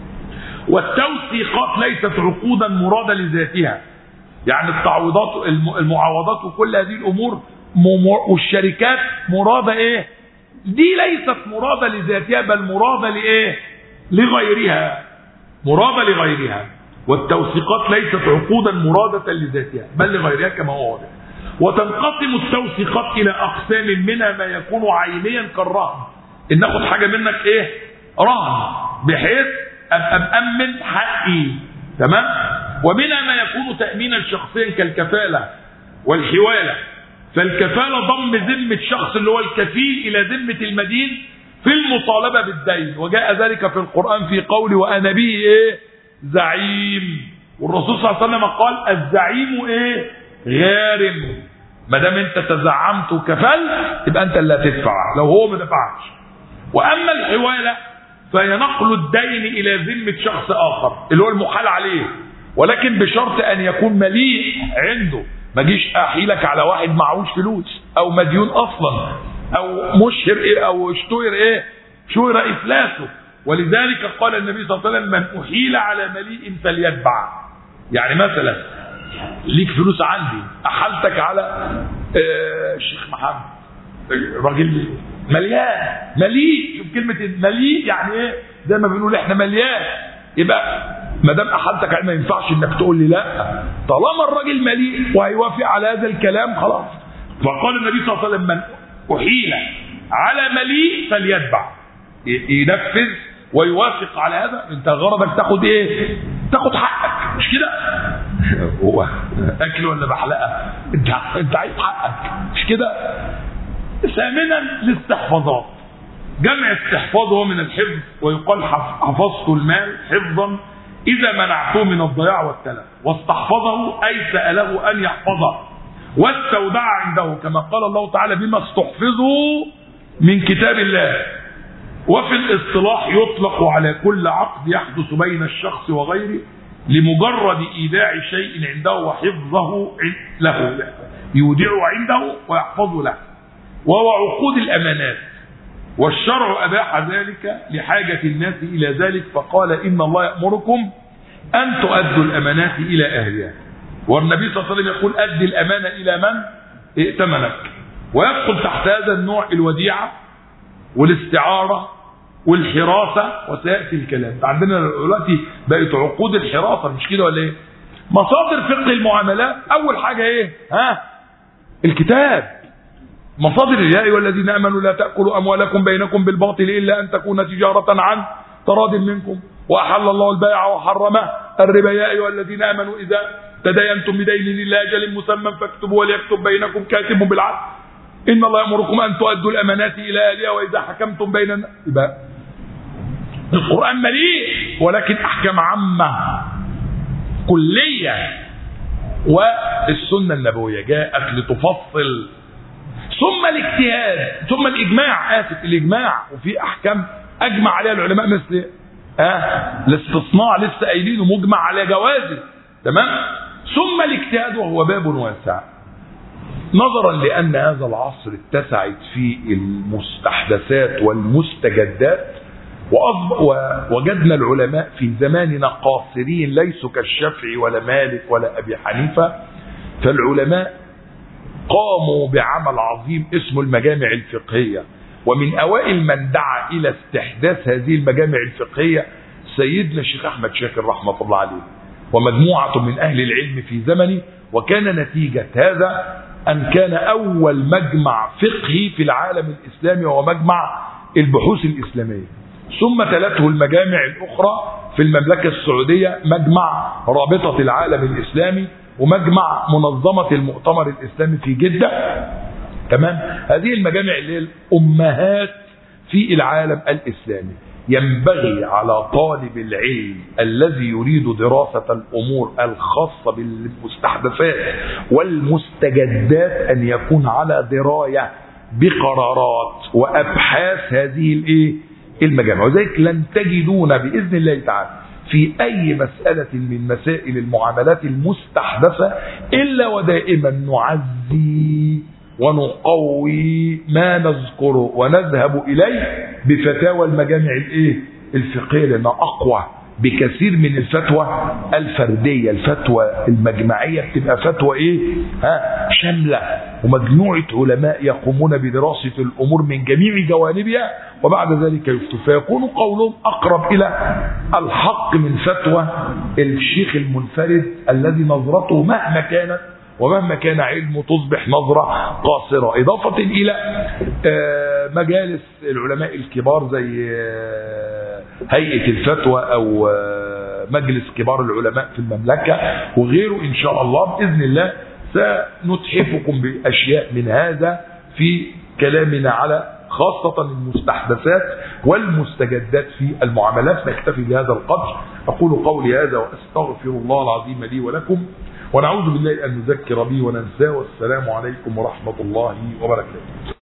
والتوثيقات ليست عقودا مرادة لذاتها يعني التعويضات المعاوضات وكل هذه الامور والشركات مرادة ايه دي ليست مرادة لذاتها بل مرادة لايه لغيرها مرادة لغيرها والتوثيقات ليست عقودا مرادة لذاتها بل لغيرها كما هو واضح وتنقسم التوثيقات الى اقسام منها ما يكون عينيا كالرهن ان ناخد حاجة منك ايه رهن بحيث ابقى مأمن حقي تمام ومنها ما يكون تأمينا شخصيا كالكفالة والحوالة فالكفالة ضم ذمة شخص اللي هو الكفيل إلى ذمة المدين في المطالبة بالدين وجاء ذلك في القرآن في قول وأنا به إيه زعيم والرسول صلى الله عليه وسلم قال الزعيم إيه غارم ما دام انت تزعمت وكفلت يبقى انت اللي هتدفع لو هو ما دفعش واما الحواله فهي نقل الدين الى ذمه شخص اخر اللي هو المحال عليه ولكن بشرط ان يكون مليء عنده ما جيش احيلك على واحد معهوش فلوس او مديون اصلا او مشهر إيه او اشتهر ايه شهر افلاسه ولذلك قال النبي صلى الله عليه وسلم من احيل على مليء فليتبع يعني مثلا ليك فلوس عندي احلتك على آه الشيخ محمد راجل مليان مليء شوف كلمة مليء يعني ايه زي ما بنقول احنا مليان يبقى ما دام احلتك ما ينفعش انك تقول لي لا طالما الراجل مليء وهيوافق على هذا الكلام خلاص فقال النبي صلى الله عليه وسلم من احيل على مليء فليتبع ينفذ ويوافق على هذا انت غرضك تاخد ايه تاخد حقك مش كده هو اكل ولا بحلقه انت انت عايز حقك مش كده ثامنا الاستحفاظات جمع استحفاظ هو من الحفظ ويقال حفظت المال حفظا إذا منعته من الضياع والتلف واستحفظه أي سأله أن يحفظه واستودع عنده كما قال الله تعالى بما استحفظوا من كتاب الله وفي الاصطلاح يطلق على كل عقد يحدث بين الشخص وغيره لمجرد إيداع شيء عنده وحفظه له يودعه عنده ويحفظه له وهو عقود الأمانات والشرع أباح ذلك لحاجة الناس إلى ذلك فقال إن الله يأمركم أن تؤدوا الأمانات إلى أهلها والنبي صلى الله عليه وسلم يقول أدي الأمانة إلى من ائتمنك ويدخل تحت هذا النوع الوديعة والاستعارة والحراسة وسيأتي الكلام عندنا دلوقتي بقت عقود الحراسة مش كده ولا ايه مصادر فقه المعاملات أول حاجة ايه ها الكتاب مصادر يا ايها الذين امنوا لا تاكلوا اموالكم بينكم بالباطل الا ان تكون تجاره عن تراض منكم واحل الله البيع وحرم الربا يا ايها الذين امنوا اذا تداينتم بدين الى اجل مسمى فاكتبوا وليكتب بينكم كاتب بالعدل ان الله يامركم ان تؤدوا الامانات الى اهلها واذا حكمتم بين الناس يبقى القران مليء ولكن احكام عامه كليه والسنه النبويه جاءت لتفصل ثم الاجتهاد ثم الاجماع اسف الاجماع وفي احكام اجمع عليها العلماء مثل اه الاستصناع لسه قايلينه مجمع على جوازه تمام ثم الاجتهاد وهو باب واسع نظرا لان هذا العصر اتسعت فيه المستحدثات والمستجدات ووجدنا العلماء في زماننا قاصرين ليسوا كالشافعي ولا مالك ولا ابي حنيفه فالعلماء قاموا بعمل عظيم اسمه المجامع الفقهية ومن أوائل من دعا إلى استحداث هذه المجامع الفقهية سيدنا الشيخ أحمد شاكر رحمة الله عليه ومجموعة من أهل العلم في زمنه وكان نتيجة هذا أن كان أول مجمع فقهي في العالم الإسلامي وهو مجمع البحوث الإسلامية ثم تلته المجامع الأخرى في المملكة السعودية مجمع رابطة العالم الإسلامي ومجمع منظمة المؤتمر الإسلامي في جدة تمام هذه المجامع اللي هي الأمهات في العالم الإسلامي ينبغي على طالب العلم الذي يريد دراسة الأمور الخاصة بالمستحدثات والمستجدات أن يكون على دراية بقرارات وأبحاث هذه الإيه المجامع وذلك لن تجدون بإذن الله تعالى في أي مسألة من مسائل المعاملات المستحدثة إلا ودائما نعزي ونقوي ما نذكره ونذهب إليه بفتاوى المجامع الإيه؟ الفقهية لأنها أقوى بكثير من الفتوى الفردية الفتوى المجمعية بتبقى فتوى ايه ها شاملة ومجموعة علماء يقومون بدراسة الامور من جميع جوانبها وبعد ذلك يفتوا فيكون قولهم اقرب الى الحق من فتوى الشيخ المنفرد الذي نظرته مهما كانت ومهما كان علمه تصبح نظرة قاصرة إضافة إلى مجالس العلماء الكبار زي هيئة الفتوى أو مجلس كبار العلماء في المملكة وغيره إن شاء الله بإذن الله سنتحفكم بأشياء من هذا في كلامنا على خاصة المستحدثات والمستجدات في المعاملات نكتفي بهذا القدر أقول قولي هذا وأستغفر الله العظيم لي ولكم ونعوذ بالله أن نذكر به وننساه والسلام عليكم ورحمة الله وبركاته